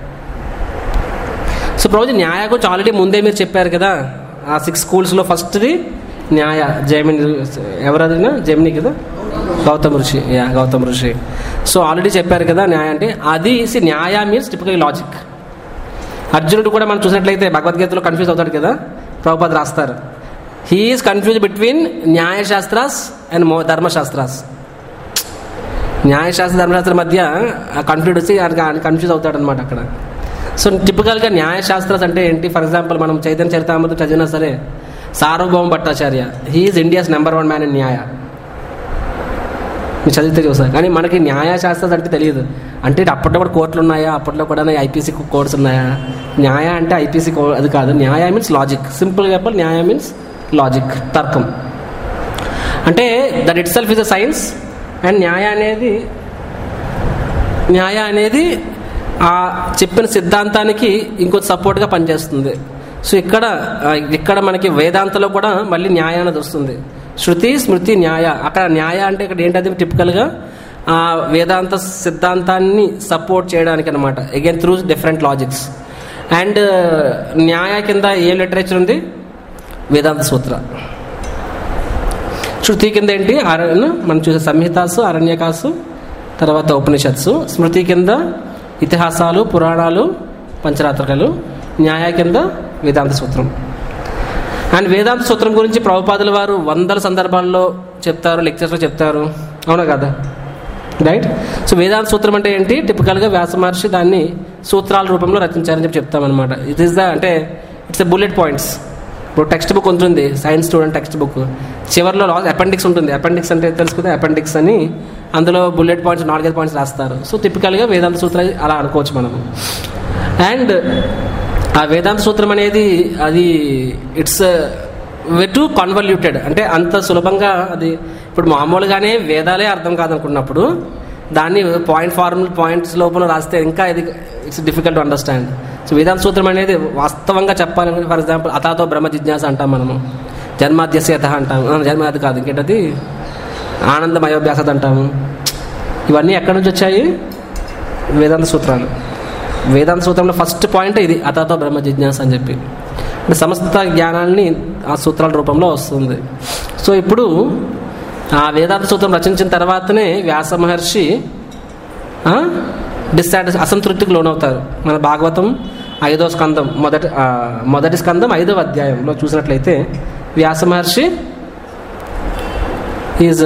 సో ప్రభుజీ న్యాయ గురించి ఆల్రెడీ ముందే మీరు చెప్పారు కదా ఆ సిక్స్ స్కూల్స్లో ఫస్ట్ది న్యాయ జైమిని ఎవరదినా జైమిని కదా గౌతమ్ ఋషి యా గౌతమ్ ఋషి సో ఆల్రెడీ చెప్పారు కదా న్యాయ అంటే అది see, న్యాయ మీన్స్ టిపికల్ లాజిక్ అర్జునుడు కూడా మనం చూసినట్లయితే భగవద్గీతలో కన్ఫ్యూజ్ అవుతాడు కదా ప్రభుపాద్ రాస్తారు హీఈస్ కన్ఫ్యూజ్ బిట్వీన్ న్యాయశాస్త్రాస్ అండ్ మో ధర్మశాస్త్రాస్ న్యాయశాస్త్ర ధర్మశాస్త్రం మధ్య కన్ఫ్యూజ్ వచ్చి కన్ఫ్యూజ్ అవుతాడు అనమాట అక్కడ సో టిపికల్గా న్యాయశాస్త్రాస్ అంటే ఏంటి ఫర్ ఎగ్జాంపుల్ మనం చైతన్య చరితామృతం చదివినా సరే Sarvabhauma Bhattacharya he is India's number one man in Nyaya మీరు చదివితే చూసారు కానీ మనకి న్యాయశాస్త్రం అంటే తెలియదు అంటే ఇటు అప్పట్లో కూడా కోర్టులు ఉన్నాయా అప్పట్లో కూడా ఐపీసీ కోర్ట్స్ ఉన్నాయా న్యాయ అంటే ఐపీసీ కో అది కాదు న్యాయ మీన్స్ లాజిక్ సింపుల్గా చెప్పాలి న్యాయ మీన్స్ లాజిక్ తర్కం అంటే that itself is a science and Nyaya అనేది న్యాయ అనేది ఆ చెప్పిన సిద్ధాంతానికి ఇంకొక సపోర్ట్గా పనిచేస్తుంది సో ఇక్కడ ఆ, ఇక్కడ మనకి వేదాంతలో కూడా మళ్ళీ న్యాయ అనేది వస్తుంది శృతి స్మృతి న్యాయ అక్కడ న్యాయ అంటే ఇక్కడ ఏంటది టిపికల్గా ఆ వేదాంత సిద్ధాంతాన్ని సపోర్ట్ చేయడానికి అనమాట again through different logics and Nyaya కింద ఏ లిటరేచర్ ఉంది వేదాంత సూత్ర శృతి కింద ఏంటి అరణ్య మనం చూసే సంహితాసు అరణ్యకాసు తర్వాత ఉపనిషత్సు స్మృతి కింద ఇతిహాసాలు పురాణాలు పంచరాత్రికలు న్యాయ కింద వేదాంత సూత్రం అండ్ వేదాంత సూత్రం గురించి ప్రభుపాదుల వారు వందల సందర్భాల్లో చెప్తారు లెక్చర్స్లో చెప్తారు అవునా కదా రైట్ సో వేదాంత సూత్రం అంటే ఏంటి టిపికల్గా వ్యాస మహర్షి దాన్ని సూత్రాల రూపంలో రచించారని చెప్పి చెప్తామన్నమాట ఇట్ ఈస్ ద అంటే ఇట్స్ ద బుల్లెట్ పాయింట్స్ ఇప్పుడు టెక్స్ట్ బుక్ ఉంటుంది సైన్స్ స్టూడెంట్ టెక్స్ట్ బుక్ చివరిలో అపెండిక్స్ ఉంటుంది అపెండిక్స్ అంటే తెలుసుకుంటే అపెండిక్స్ అని అందులో బుల్లెట్ పాయింట్స్ నాలుగైదు పాయింట్స్ రాస్తారు సో టిపికల్గా వేదాంత సూత్రం అలా అనుకోవచ్చు మనం అండ్ ఆ వేదాంత సూత్రం అనేది అది ఇట్స్ వెటు కన్వల్యూటెడ్ అంటే అంత సులభంగా అది ఇప్పుడు మామూలుగానే వేదాలే అర్థం కాదనుకున్నప్పుడు దాన్ని పాయింట్ ఫార్ముల పాయింట్స్ లోపల రాస్తే ఇంకా ఇది it's difficult to understand so Vedanta సూత్రం అనేది వాస్తవంగా చెప్పాలంటే ఫర్ ఎగ్జాంపుల్ అతాతో బ్రహ్మ జిజ్ఞాస అంటాం మనము జన్మాద్యస్యత అంటాం ఆ, జన్మాది కాదు ఇంకేంటది ఆనందమయోభ్యాసత అంటాము ఇవన్నీ ఎక్కడి నుంచి వచ్చాయి వేదాంత సూత్రాలు వేదాంత సూత్రంలో ఫస్ట్ పాయింట్ ఇది అతాతో బ్రహ్మ జిజ్ఞాస అని చెప్పి అంటే సమస్త జ్ఞానాన్ని ఆ సూత్రాల రూపంలో వస్తుంది సో ఇప్పుడు ఆ వేదాంత సూత్రం రచించిన తర్వాతనే వ్యాస మహర్షి డిస్సాటిస్ అసంతృప్తికి లోనవుతారు మన భాగవతం ఐదో స్కందం మొదటి ఆ, మొదటి స్కందం ఐదవ అధ్యాయంలో చూసినట్లయితే Vyasa Maharshi is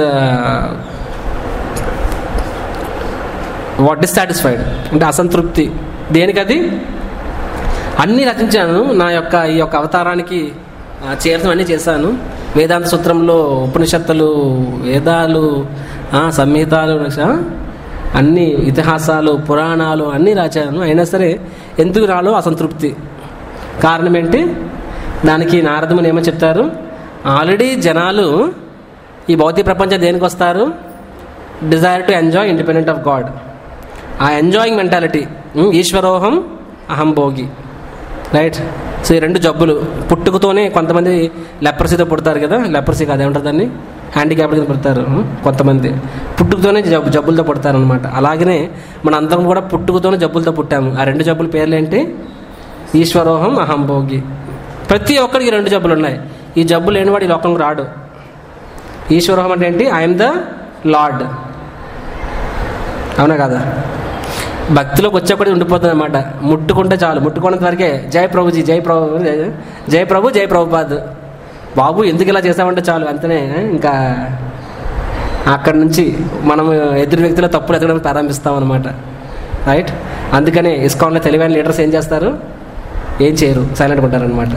what dissatisfied అంటే అసంతృప్తి దేనికది అన్నీ రచించాను నా యొక్క ఈ యొక్క అవతారానికి ఆ, చేరడం అన్నీ చేశాను వేదాంత సూత్రంలో ఉపనిషత్తులు వేదాలు ఆ, సంహితాలు ఆ, అన్ని ఇతిహాసాలు పురాణాలు అన్నీ రాశాను అయినా సరే ఎందుకు నాలో అసంతృప్తి కారణం ఏంటి దానికి నారదముని ఏమని చెప్తారు ఆల్రెడీ జనాలు ఈ భౌతిక ప్రపంచం దేనికి వస్తారు desire to enjoy independent of God ఆ ఎంజాయింగ్ మెంటాలిటీ ఈశ్వరోహం అహం భోగి రైట్ సో ఈ రెండు జబ్బులు పుట్టుకతోనే కొంతమంది లెప్రసీతో పుడతారు కదా లెప్రసీ కాదు ఏమంటారు దాన్ని హ్యాండిక్యాప్డ్ కింద పుడతారు ఉం? కొంతమంది పుట్టుకతోనే జబ్బు జబ్బులతో పుడతారు అనమాట అలాగనే మన అందరం కూడా పుట్టుకతోనే జబ్బులతో పుట్టాము ఆ రెండు జబ్బుల పేర్లు ఏంటి ఈశ్వరోహం అహం భోగి ప్రతి ఒక్కరికి రెండు జబ్బులు ఉన్నాయి ఈ జబ్బు లేనివాడు ఈ లోకంలో రాడు ఈశ్వరోహం అంటే ఏంటి ఐఎమ్ ద లార్డ్ అవునా కదా భక్తిలోకి వచ్చేప్పటికి ఉండిపోతుంది అనమాట ముట్టుకుంటే చాలు ముట్టుకున్నంత వరకే జై ప్రభుజీ జై ప్రభు జై ప్రభు జై ప్రభుపాద్ బాబు ఎందుకు ఇలా చేసామంటే చాలు అంతనే ఇంకా అక్కడి నుంచి మనం ఎదురు వ్యక్తుల తప్పులు ఎదగడం ప్రారంభిస్తాం అనమాట రైట్ అందుకనే ఇస్కాన్లో తెలివైన లీడర్స్ ఏం చేస్తారు ఏం చేయరు సైలెంట్గా ఉంటారనమాట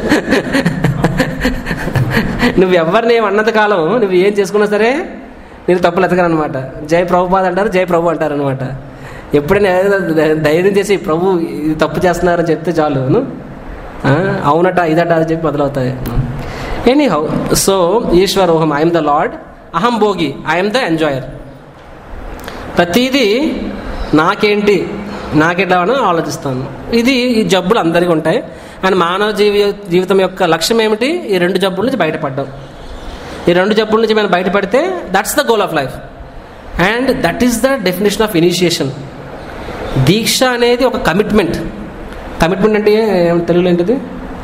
నువ్వు ఎవరిని ఏం అన్నంత కాలం నువ్వు ఏం చేసుకున్నా సరే నేను తప్పులు ఎతకనమాట జై ప్రభుపాద్ అంటారు జై ప్రభు అంటారు అనమాట ఎప్పుడైనా ఏదైనా ధైర్యం చేసి ప్రభు ఇది తప్పు చేస్తున్నారని చెప్తే చాలు ను? ఆ, అవునట ఇదట అని చెప్పి మొదలవుతాయి ఎనీ హౌ సో ఈశ్వరోహం ఐఎమ్ ద లార్డ్ అహం భోగి ఐఎమ్ ద ఎంజాయర్ ప్రతిదీ నాకేంటి నాకెట్లా అని ఆలోచిస్తాను ఇది ఈ జబ్బులు అందరికీ ఉంటాయి అండ్ మానవ జీవి జీవితం యొక్క లక్ష్యం ఏమిటి ఈ రెండు జబ్బుల నుంచి బయటపడడం ఈ రెండు జబ్బుల నుంచి మనం బయటపడితే that's the goal of life and that is the definition of initiation దీక్ష అనేది ఒక కమిట్మెంట్ కమిట్మెంట్ అంటే ఏం తెలుగులో ఏంటిది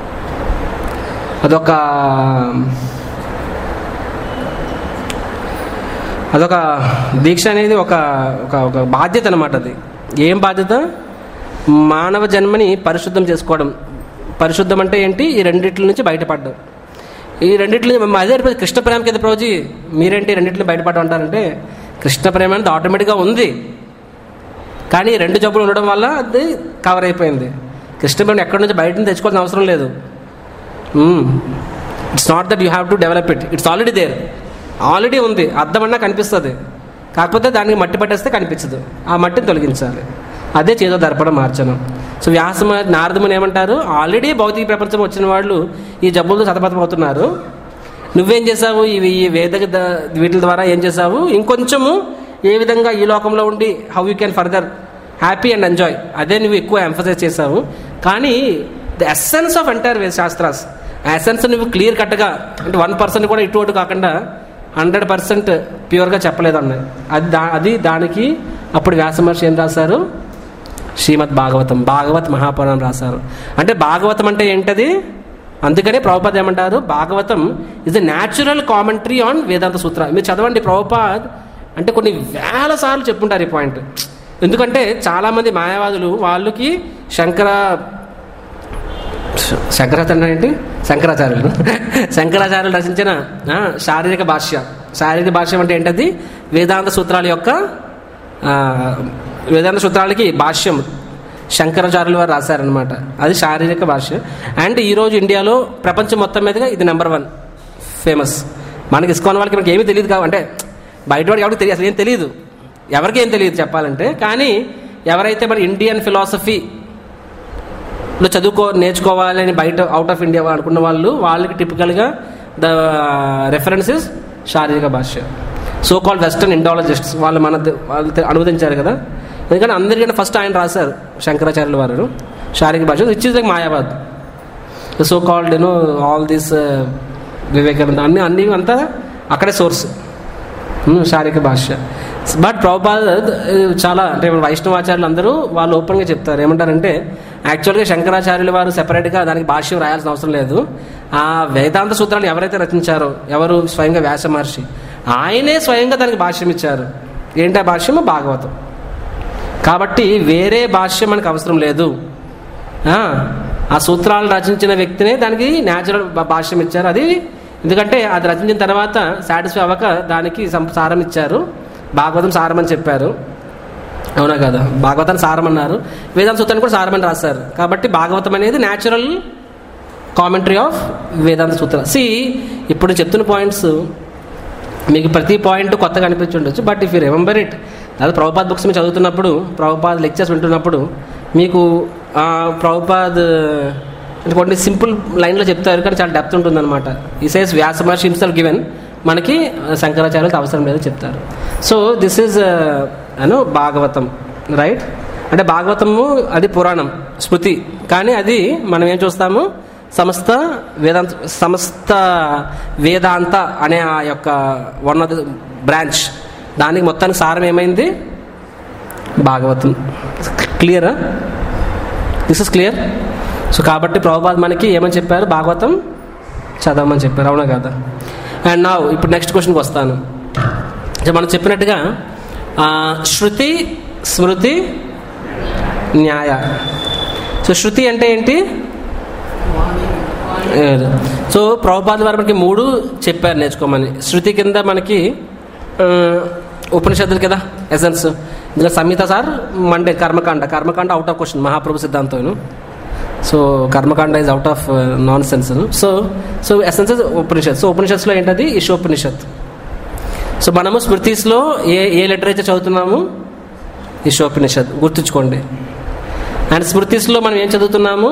అదొక అదొక దీక్ష అనేది ఒక ఒక ఒక బాధ్యత అనమాట అది ఏం బాధ్యత మానవ జన్మని పరిశుద్ధం చేసుకోవడం పరిశుద్ధం అంటే ఏంటి ఈ రెండిట్ల నుంచి బయటపడడం ఈ రెండిట్లు అదే అనిపిస్తుంది కృష్ణ ప్రేమ కింద ప్రభుజీ మీరేంటి ఈ రెండిట్లు బయటపడడం అంటారంటే కృష్ణ ప్రేమ అనేది ఆటోమేటిక్గా ఉంది కానీ ఈ రెండు జబ్బులు ఉండడం వల్ల అది కవర్ అయిపోయింది కృష్ణ ప్రేమ ఎక్కడి నుంచి బయట నుంచి తెచ్చుకోవాల్సిన అవసరం లేదు it's not that you have to develop it it's already there ఆల్రెడీ ఉంది అద్దం అన్నా కనిపిస్తుంది కాకపోతే దానికి మట్టి పట్టేస్తే కనిపించదు ఆ మట్టిని తొలగించాలి అదే చేదో దర్పణ మార్చను సో వ్యాసమ నారదముని ఏమంటారు ఆల్రెడీ భౌతిక ప్రపంచం వచ్చిన వాళ్ళు ఈ జబ్బులతో సతమతమవుతున్నారు నువ్వేం చేసావు ఇవి ఈ వేద వీటి ద్వారా ఏం చేసావు ఇంకొంచెము ఏ విధంగా ఈ లోకంలో ఉండి how you can further happy and enjoy అదే నువ్వు ఎక్కువ ఎంఫసైజ్ చేసావు కానీ the essence of entire way శాస్త్రాస్ ఆ ఎస్సెన్స్ నువ్వు క్లియర్ కట్గా అంటే వన్ పర్సెంట్ కూడా ఇటు అటు కాకుండా హండ్రెడ్ పర్సెంట్ ప్యూర్గా చెప్పలేదు అన్నది అది దా అది దానికి అప్పుడు వ్యాసమహర్షి ఏం రాశారు శ్రీమద్ భాగవతం భాగవత్ మహాపురాణం రాశారు అంటే భాగవతం అంటే ఏంటది అందుకనే ప్రభుపాద్ ఏమంటారు Bhagavatam is a natural commentary on Vedanta Sutra మీరు చదవండి ప్రభుపాద్ అంటే కొన్ని వేల సార్లు చెప్పుంటారు ఈ పాయింట్ ఎందుకంటే చాలామంది మాయావాదులు వాళ్ళకి శంకర శంకరాచార్య ఏంటి శంకరాచార్యులు శంకరాచార్యులు రచించిన ఆ, శారీరక భాష్య శారీరక భాష్యం అంటే ఏంటది వేదాంత సూత్రాల యొక్క ఆ, వేదాంత సూత్రాలకి భాష్యం శంకరాచార్యుల వారు రాశారనమాట అది శారీరక భాష్య అండ్ ఈరోజు ఇండియాలో ప్రపంచం మొత్తం మీదుగా ఇది నెంబర్ వన్ ఫేమస్ మనకి ఇస్కాన్ వాళ్ళకి మనకి ఏమీ తెలియదు కావు అంటే బయట వాడికి ఎవరికి తెలియదు అసలు ఏం తెలియదు ఎవరికి ఏం తెలియదు చెప్పాలంటే కానీ ఎవరైతే మన ఇండియన్ ఫిలాసఫీ లో చదువుకో నేర్చుకోవాలని బయట అవుట్ ఆఫ్ ఇండియా అనుకున్న వాళ్ళు వాళ్ళకి టిపికల్గా ద రెఫరెన్సెస్ శారీరక భాష సో కాల్డ్ వెస్టర్న్ ఇండాలజిస్ట్స్ వాళ్ళు మన వాళ్ళు తె- అనువదించారు కదా ఎందుకంటే అందరికన్నా ఫస్ట్ ఆయన రాశారు శంకరాచార్యుల వారు శారీరక భాష which is like Mayavad so called you know all this Vivekananda అన్ని అన్ని అంతా అక్కడే సోర్స్ శారీరక భాష బట్ ప్రభుపాద చాలా అంటే వైష్ణవాచార్యులు అందరూ వాళ్ళు ఓపెన్గా చెప్తారు ఏమంటారంటే యాక్చువల్గా శంకరాచార్యుల వారు సెపరేట్గా దానికి భాష్యం రాయాల్సిన అవసరం లేదు ఆ వేదాంత సూత్రాలు ఎవరైతే రచించారో ఎవరు స్వయంగా వ్యాస మహర్షి ఆయనే స్వయంగా దానికి భాష్యం ఇచ్చారు ఏంటి ఆ భాష్యము భాగవతం కాబట్టి వేరే భాష్యం మనకు అవసరం లేదు ఆ, ఆ సూత్రాలు రచించిన వ్యక్తినే దానికి న్యాచురల్ భాష్యం ఇచ్చారు అది ఎందుకంటే అది రచించిన తర్వాత సాటిస్ఫై అవ్వక దానికి సం- సారం ఇచ్చారు భాగవతం సారం అని చెప్పారు అవునా కదా భాగవతాన్ని సారం అన్నారు వేదాంత సూత్రాన్ని కూడా సారం అని రాశారు కాబట్టి భాగవతం అనేది natural commentary of Vedanta Sutra see ఇప్పుడు చెప్తున్న పాయింట్స్ మీకు ప్రతి పాయింట్ కొత్తగా అనిపించి ఉండొచ్చు but if you remember it అదే ప్రభుపాద్ బుక్స్ మీరు చదువుతున్నప్పుడు ప్రభుపాద్ లెక్చర్స్ వింటున్నప్పుడు మీకు ఆ, ప్రభుపాద్ అంటే కొన్ని సింపుల్ లైన్లో చెప్తారు కానీ చాలా డెప్త్ ఉంటుందన్నమాట ఈ says Vyasa Maharshi himself given మనకి శంకరాచార్యులకు అవసరం లేదో చెప్తారు సో దిస్ ఈజ్ అను భాగవతం రైట్ అంటే భాగవతము అది పురాణం స్మృతి కానీ అది మనం ఏం చూస్తాము సమస్త వేదాంత సమస్త వేదాంత అనే ఆ యొక్క వన్ ఆఫ్ ద బ్రాంచ్ దానికి మొత్తానికి సారం ఏమైంది భాగవతం క్లియరా దిస్ ఇస్ క్లియర్ సో కాబట్టి ప్రభుపాద్ మనకి ఏమని చెప్పారు భాగవతం చదవమని చెప్పారు అవునా కదా అండ్ నా ఇప్పుడు నెక్స్ట్ క్వశ్చన్కి వస్తాను సో మనం చెప్పినట్టుగా ఆ, శృతి స్మృతి న్యాయ సో శృతి అంటే ఏంటి లేదు. సో ప్రభుపాద వారు మనకి మూడు చెప్పారు నేర్చుకోమని శృతి కింద మనకి ఆ, ఉపనిషత్తులు కదా ఎసెన్స్ ఇంకా సంహిత సార్ మండే కర్మకాండ కర్మకాండ అవుట్ ఆఫ్ క్వశ్చన్ మహాప్రభు సిద్ధాంతం సో కర్మకాండ is out of nonsense so so essence Upanishad so ఉపనిషత్తులో ఏంటది ఈశోపనిషత్ సో మనము స్మృతిస్లో ఏ ఏ లిటరేచర్ చదువుతున్నాము ఈశోపనిషత్ గుర్తుంచుకోండి అండ్ స్మృతిస్లో మనం ఏం చదువుతున్నాము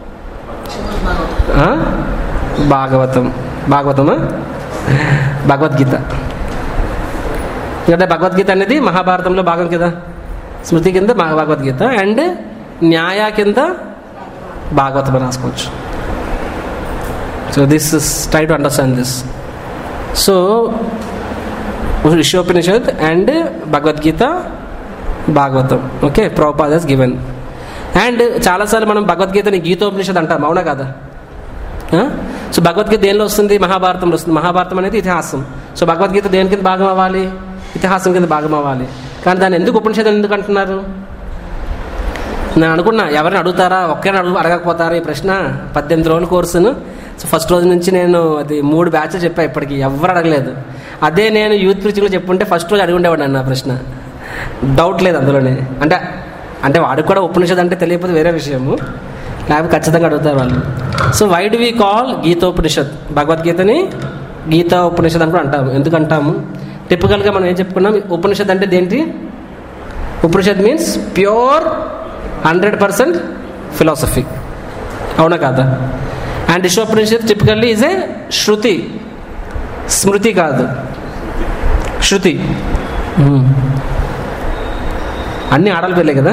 ఆ? భాగవతం భాగవతమా భగవద్గీత ఎందుకంటే భగవద్గీత అనేది మహాభారతంలో భాగం కదా స్మృతి కింద మహా- భగవద్గీత అండ్ న్యాయ కింద భాగవతం రాసుకోవచ్చు so this is try to understand this so Ishopanishad and Bhagavad Gita Bhagavatam okay Prabhupada's given and చాలాసార్లు మనం భగవద్గీతని గీతోపనిషద్ అంటాం అవునా కదా ఆ? సో భగవద్గీత దేనిలో వస్తుంది మహాభారతంలో వస్తుంది మహాభారతం అనేది ఇతిహాసం సో భగవద్గీత దేని కింద భాగం అవ్వాలి ఇతిహాసం కింద భాగం అవ్వాలి కానీ దాన్ని ఎందుకు ఉపనిషదం ఎందుకు అంటున్నారు నేను అనుకున్నా ఎవరిని అడుగుతారా ఒక్కరిని అడుగు అడగకపోతారా ఈ ప్రశ్న పద్దెనిమిది రోజుల కోర్సును సో ఫస్ట్ రోజు నుంచి నేను అది మూడు బ్యాచ్లు చెప్పా ఇప్పటికి ఎవరు అడగలేదు అదే నేను యూత్ ప్రీచింగ్లో చెప్పుంటే ఫస్ట్ రోజు అడిగి ఉండేవాడు నా ప్రశ్న డౌట్ లేదు అందులోనే అంటే అంటే వాడికి కూడా ఉపనిషద్ అంటే తెలియకపోతే వేరే విషయము లేకపోతే ఖచ్చితంగా అడుగుతారు వాళ్ళు so why do we call Gitopanishad భగవద్గీతని గీతా ఉపనిషద్ అని కూడా అంటాము ఎందుకు అంటాము టిపికల్గా మనం ఏం చెప్పుకున్నాం ఉపనిషద్ అంటే దేంటి Upanishad means pure hundred percent philosophy అవునా కాదా and Ishopanishad typically is a శృతి స్మృతి కాదు శృతి మ్మ్. అన్ని ఆడల పేర్లే కదా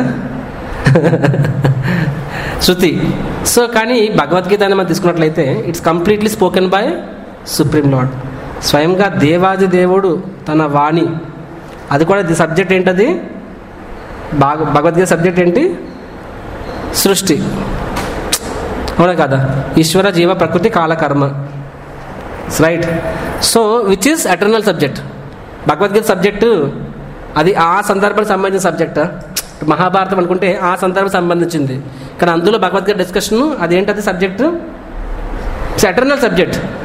శృతి సో కానీ భగవద్గీత అని మనం తీసుకున్నట్లయితే it's completely spoken by supreme Lord స్వయంగా దేవాది దేవుడు తన వాణి అది కూడా ది సబ్జెక్ట్ ఏంటది భాగ భగవద్గీత సబ్జెక్ట్ ఏంటి సృష్టి అవునా కదా ఈశ్వర జీవ ప్రకృతి కాలకర్మ right so which is eternal subject Bhagavad Gita subject అది ఆ సందర్భానికి సంబంధించిన సబ్జెక్టా మహాభారతం అనుకుంటే ఆ సందర్భం సంబంధించింది కానీ అందులో భగవద్గీత డిస్కషన్ అదేంటది సబ్జెక్టు ఇట్స్ ఎటర్నల్ సబ్జెక్ట్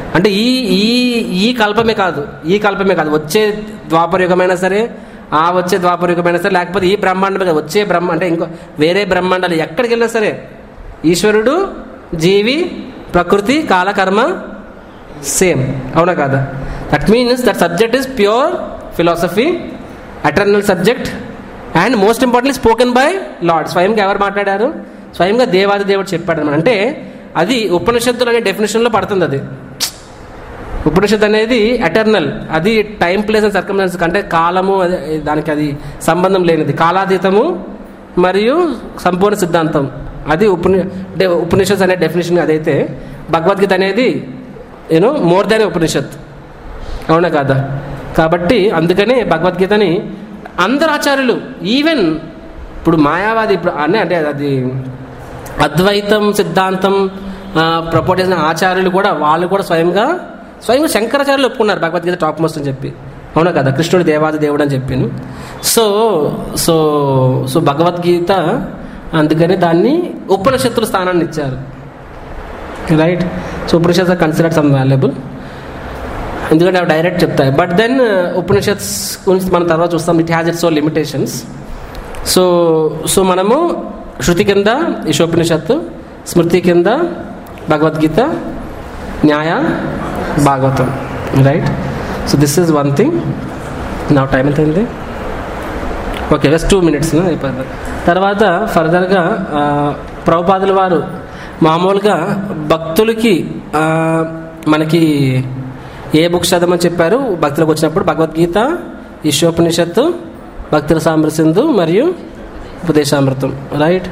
అంటే ఈ ఈ ఈ కల్పమే కాదు ఈ కల్పమే కాదు వచ్చే ద్వాపర యుగమైనా సరే ఆ వచ్చే ద్వాపర యుగమైనా సరే లేకపోతే ఈ బ్రహ్మాండమే కాదు వచ్చే బ్రహ్మ అంటే ఇంకో వేరే బ్రహ్మాండాలు ఎక్కడికి వెళ్ళినా సరే ఈశ్వరుడు జీవి ప్రకృతి కాలకర్మ సేమ్ అవునా కాదా that means that subject is pure philosophy eternal subject and most importantly spoken by Lord స్వయంగా ఎవరు మాట్లాడారు స్వయంగా దేవాది దేవుడు చెప్పాడు అనమాట అంటే అది ఉపనిషత్తులు అనే డెఫినేషన్లో పడుతుంది అది ఉపనిషత్ అనేది అటర్నల్ అది టైం ప్లేస్ అండ్ సర్కమ్స్టాన్స్ అంటే కాలము అది- దానికి అది సంబంధం లేనిది కాలాతీతము మరియు సంపూర్ణ సిద్ధాంతం అది ఉపని అంటే ఉపనిషత్ అనే డెఫినేషన్ అదైతే భగవద్గీత అనేది యూనో మోర్ దాన్ ఉపనిషత్ అవునా కాదా కాబట్టి అందుకనే భగవద్గీతని అందరు ఆచార్యులు ఈవెన్ ఇప్పుడు మాయావాది ఇప్పుడు అనే అంటే అది అద్వైతం సిద్ధాంతం ప్రపోజ్ చేసిన ఆచార్యులు కూడా వాళ్ళు కూడా స్వయంగా స్వయంగా శంకరాచార్యులు ఒప్పుకున్నారు భగవద్గీత టాప్ మోస్ట్ అని చెప్పి అవునా కదా కృష్ణుడు దేవాది దేవుడు అని చెప్పాను సో సో సో భగవద్గీత అందుకని దాన్ని ఉపనిషత్తుల స్థానాన్ని ఇచ్చారు right so Upanishad considered some valuable ఎందుకంటే అవి డైరెక్ట్ చెప్తాయి బట్ దెన్ ఉపనిషత్స్ గురించి మనం తర్వాత చూస్తాం it has it's so limitations so so మనము శృతి కింద ఈశోపనిషత్తు స్మృతి కింద Bhagavad Gita Nyaya Bhagavatam right so this is one thing నా టైం ఎంత అయింది ఓకే జస్ట్ టూ మినిట్స్ అయిపోయింది తర్వాత ఫర్దర్గా ఆ, ప్రభుపాదుల వారు మామూలుగా భక్తులకి ఆ, మనకి ఏ బుక్స్ చదవమని చెప్పారు భక్తులకు వచ్చినప్పుడు భగవద్గీత ఈశోపనిషత్తు భక్తుల సామరసింధు మరియు Upadeshamritam right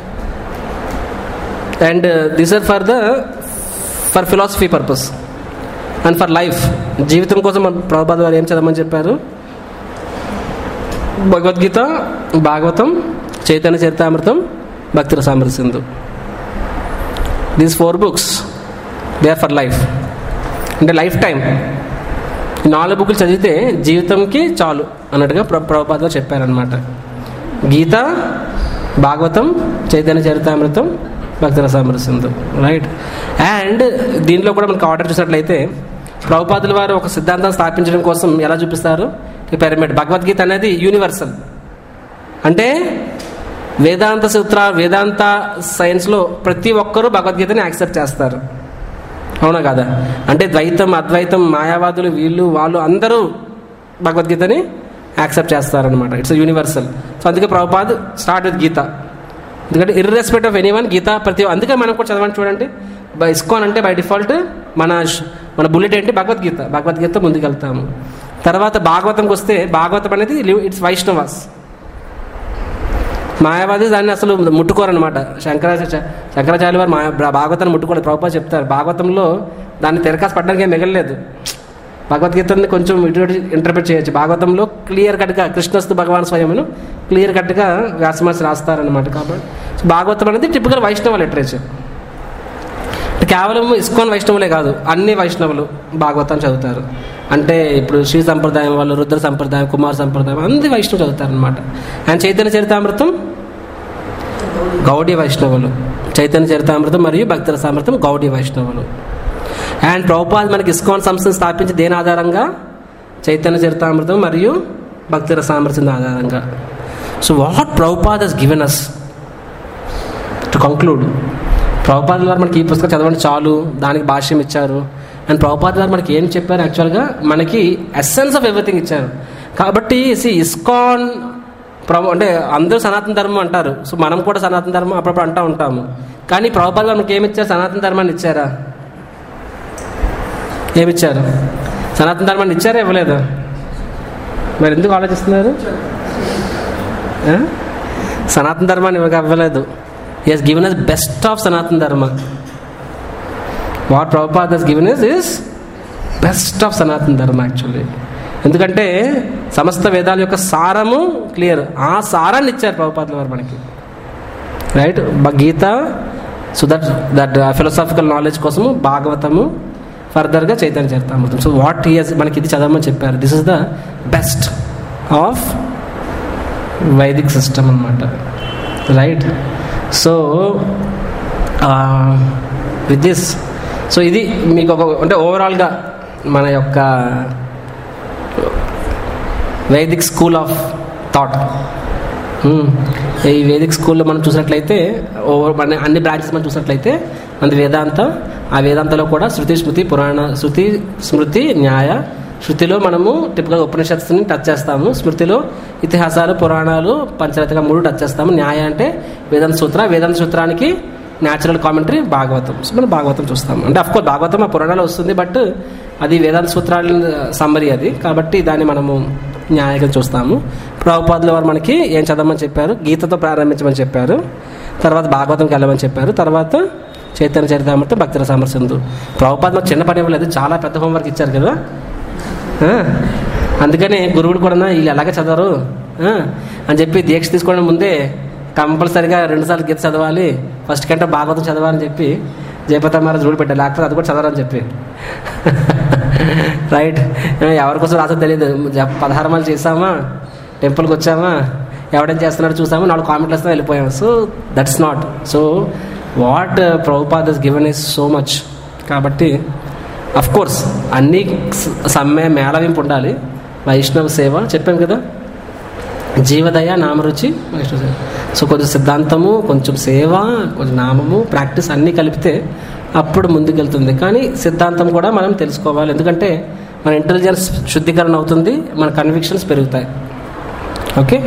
and this are for the for philosophy purpose and for life జీవితం కోసం మన ప్రభుపాద వారు ఏం చదవమని చెప్పారు భగవద్గీత భాగవతం చైతన్య చరితామృతం భక్తుల సామరసింధు these four books they are for life అంటే లైఫ్ టైం ఈ నాలుగు బుక్లు చదివితే జీవితంకి చాలు అన్నట్టుగా ప్ర ప్రభుపాద చెప్పారనమాట గీత భాగవతం చైతన్య చరితామృతం భక్తుల సామరసింధు రైట్ అండ్ దీంట్లో కూడా మనకు ఆర్డర్ చూసినట్లయితే ప్రభుపాదుల వారు ఒక సిద్ధాంతం స్థాపించడం కోసం ఎలా చూపిస్తారు ఈ పిరమిడ్ భగవద్గీత అనేది యూనివర్సల్ అంటే వేదాంత సూత్ర వేదాంత సైన్స్లో ప్రతి ఒక్కరూ భగవద్గీతని యాక్సెప్ట్ చేస్తారు అవునా కదా అంటే ద్వైతం అద్వైతం మాయావాదులు వీళ్ళు వాళ్ళు అందరూ భగవద్గీతని యాక్సెప్ట్ చేస్తారనమాట ఇట్స్ యూనివర్సల్ సో అందుకే ప్రభుపాద్ స్టార్ట్ విత్ గీత ఎందుకంటే irrespect of anyone Gita ప్రతి అందుకే మనం కూడా చదవండి చూడండి బై ఇస్కాన్ అంటే బై డిఫాల్ట్ మన ష్- మన బుల్లెట్ ఏంటి భగవద్గీత భగవద్గీత ముందుకెళ్తాము తర్వాత భాగవతంకి వస్తే భాగవతం అనేది ఇట్స్ వైష్ణవాస్ మాయావాది దాన్ని అసలు ముట్టుకోరనమాట శంకరాచార్య శంకరాచార్య వారు మాయా భాగవతాన్ని ముట్టుకోరు ప్రభుపా చెప్తారు భాగవతంలో దాన్ని తెరకాసు పట్టడానికి ఏం మిగలలేదు భగవద్గీతని కొంచెం ఇటు ఇటు ఇంటర్ప్రిట్ చేయొచ్చు భాగవతంలో క్లియర్ కట్గా కృష్ణస్తు భగవాన్ స్వయమును క్లియర్ కట్గా వ్యాసమహర్షి రాస్తారనమాట కాబట్టి సో భాగవతం అనేది టిపికల్ వైష్ణవ లిటరేచర్ కేవలం ఇస్కాన్ వైష్ణవులే కాదు అన్ని వైష్ణవులు భాగవతం చదువుతారు అంటే ఇప్పుడు శ్రీ సంప్రదాయం వాళ్ళు రుద్ర సంప్రదాయం కుమార్ సంప్రదాయం అన్ని వైష్ణవులు చదువుతారు అనమాట అండ్ చైతన్య చరితామృతం గౌడీ వైష్ణవులు చైతన్య చరితామృతం మరియు భక్తుల సామర్థ్యం గౌడీ వైష్ణవులు అండ్ ప్రభుపాద్ మనకి ఇస్కాన్ సంస్థను స్థాపించి దేని ఆధారంగా చైతన్య చరితామృతం మరియు భక్తుల సామర్థ్యం ఆధారంగా so what Prabhupad has given us to conclude Prabhupada వారు మనకి ఈ పుస్తకం చదవండి చాలు దానికి భాష్యం ఇచ్చారు అండ్ ప్రభుపాద వారు మనకి ఏం చెప్పారు యాక్చువల్గా మనకి ఎస్సెన్స్ ఆఫ్ ఎవ్రీథింగ్ ఇచ్చారు కాబట్టి సి ఇస్కాన్ ప్రభు అంటే అందరూ సనాతన ధర్మం అంటారు సో మనం కూడా సనాతన ధర్మం అప్పుడప్పుడు అంటూ ఉంటాము కానీ ప్రభుపాద వారు మనకి ఏమి ఇచ్చారు సనాతన ధర్మాన్ని ఇచ్చారా ఏమిచ్చారు సనాతన ధర్మాన్ని ఇచ్చారా ఇవ్వలేదా మరి ఎందుకు ఆలోచిస్తున్నారు ఆ? సనాతన ధర్మాన్ని ఇవ్వక ఇవ్వలేదు as given us best of Sanatana Dharma what Prabhupad has given is is best of Sanatana Dharma actually ఎందుకంటే సమస్త వేదాల యొక్క సారము క్లియర్ ఆ సారాన్ని ఇచ్చారు ప్రభుపాదుల వారు మనకి right Gita so that that philosophical knowledge కోసము భాగవతము ఫర్దర్గా Chaitanya Charitamritam so what years మనకి ఇది చదవమని చెప్పారు this is the best of Vedic system అనమాట right so with this so ఇది మీకు ఒక అంటే ఓవరాల్గా మన యొక్క వైదిక్ స్కూల్ ఆఫ్ థాట్ ఈ వేదిక్ స్కూల్లో మనం చూసినట్లయితే ఓవర్ మన అన్ని బ్రాంచెస్ మనం చూసినట్లయితే మనది వేదాంత ఆ వేదాంతలో కూడా శృతి స్మృతి పురాణ శృతి స్మృతి న్యాయ శృతిలో మనము టిపికల్ ఉపనిషత్తుని టచ్ చేస్తాము స్మృతిలో ఇతిహాసాలు పురాణాలు పంచరథగా మూడు టచ్ చేస్తాము న్యాయ అంటే వేదాంత సూత్ర వేదాంత సూత్రానికి న్యాచురల్ కామెంటరీ భాగవతం సో మనం భాగవతం చూస్తాం అంటే అఫ్కోర్స్ భాగవతం ఆ పురాణాలు వస్తుంది బట్ అది వేదాంత సూత్రాల సమ్మరి అది కాబట్టి దాన్ని మనము న్యాయంగా చూస్తాము ప్రభుపాదుల వారు మనకి ఏం చదవమని చెప్పారు గీతతో ప్రారంభించమని చెప్పారు తర్వాత భాగవతంకి వెళ్ళమని చెప్పారు తర్వాత చైతన్య చరితామృతం భక్తుల సమర్శందు ప్రభుపాద మాకు చిన్న పని ఇవ్వలేదు చాలా పెద్ద హోంవర్క్ ఇచ్చారు కదా ఆ, అందుకని గురువుడు కూడా వీళ్ళు ఎలాగ చదవరు ఆ, అని చెప్పి దీక్ష తీసుకోవడం ముందే కంపల్సరిగా రెండుసార్లు గీత చదవాలి ఫస్ట్ కంటే భాగవతం చదవాలని చెప్పి జయపత మహారాజ్ రూల్ పెట్టారు లేకపోతే అది కూడా చదవరని చెప్పి రైట్ ఎవరి కోసం రాసో తెలియదు జ- పదహారు మంది చేసామా టెంపుల్కి వచ్చామా ఎవడేం చేస్తున్నాడో చూసామా నాలుగు కామెంట్లు వస్తే వెళ్ళిపోయాము so that's not so what Prabhupad is given is so much కాబట్టి అఫ్ కోర్స్ అన్ని స- సమ్మె మేళవింపు ఉండాలి వైష్ణవ సేవ చెప్పాం కదా జీవదయ నామరుచి వైష్ణవ సేవ సో కొంచెం సిద్ధాంతము కొంచెం సేవ కొంచెం నామము ప్రాక్టీస్ అన్నీ కలిపితే అప్పుడు ముందుకెళ్తుంది కానీ సిద్ధాంతం కూడా మనం తెలుసుకోవాలి ఎందుకంటే మన ఇంటెలిజెన్స్ శుద్ధీకరణ అవుతుంది మన కన్విక్షన్స్ పెరుగుతాయి ఓకే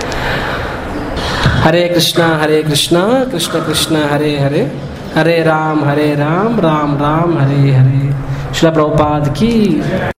హరే కృష్ణ హరే కృష్ణ కృష్ణ కృష్ణ హరే హరే హరే రామ్ హరే రామ్ రామ్ రామ్ హరే హరే శిల ప్రభుపాద్కి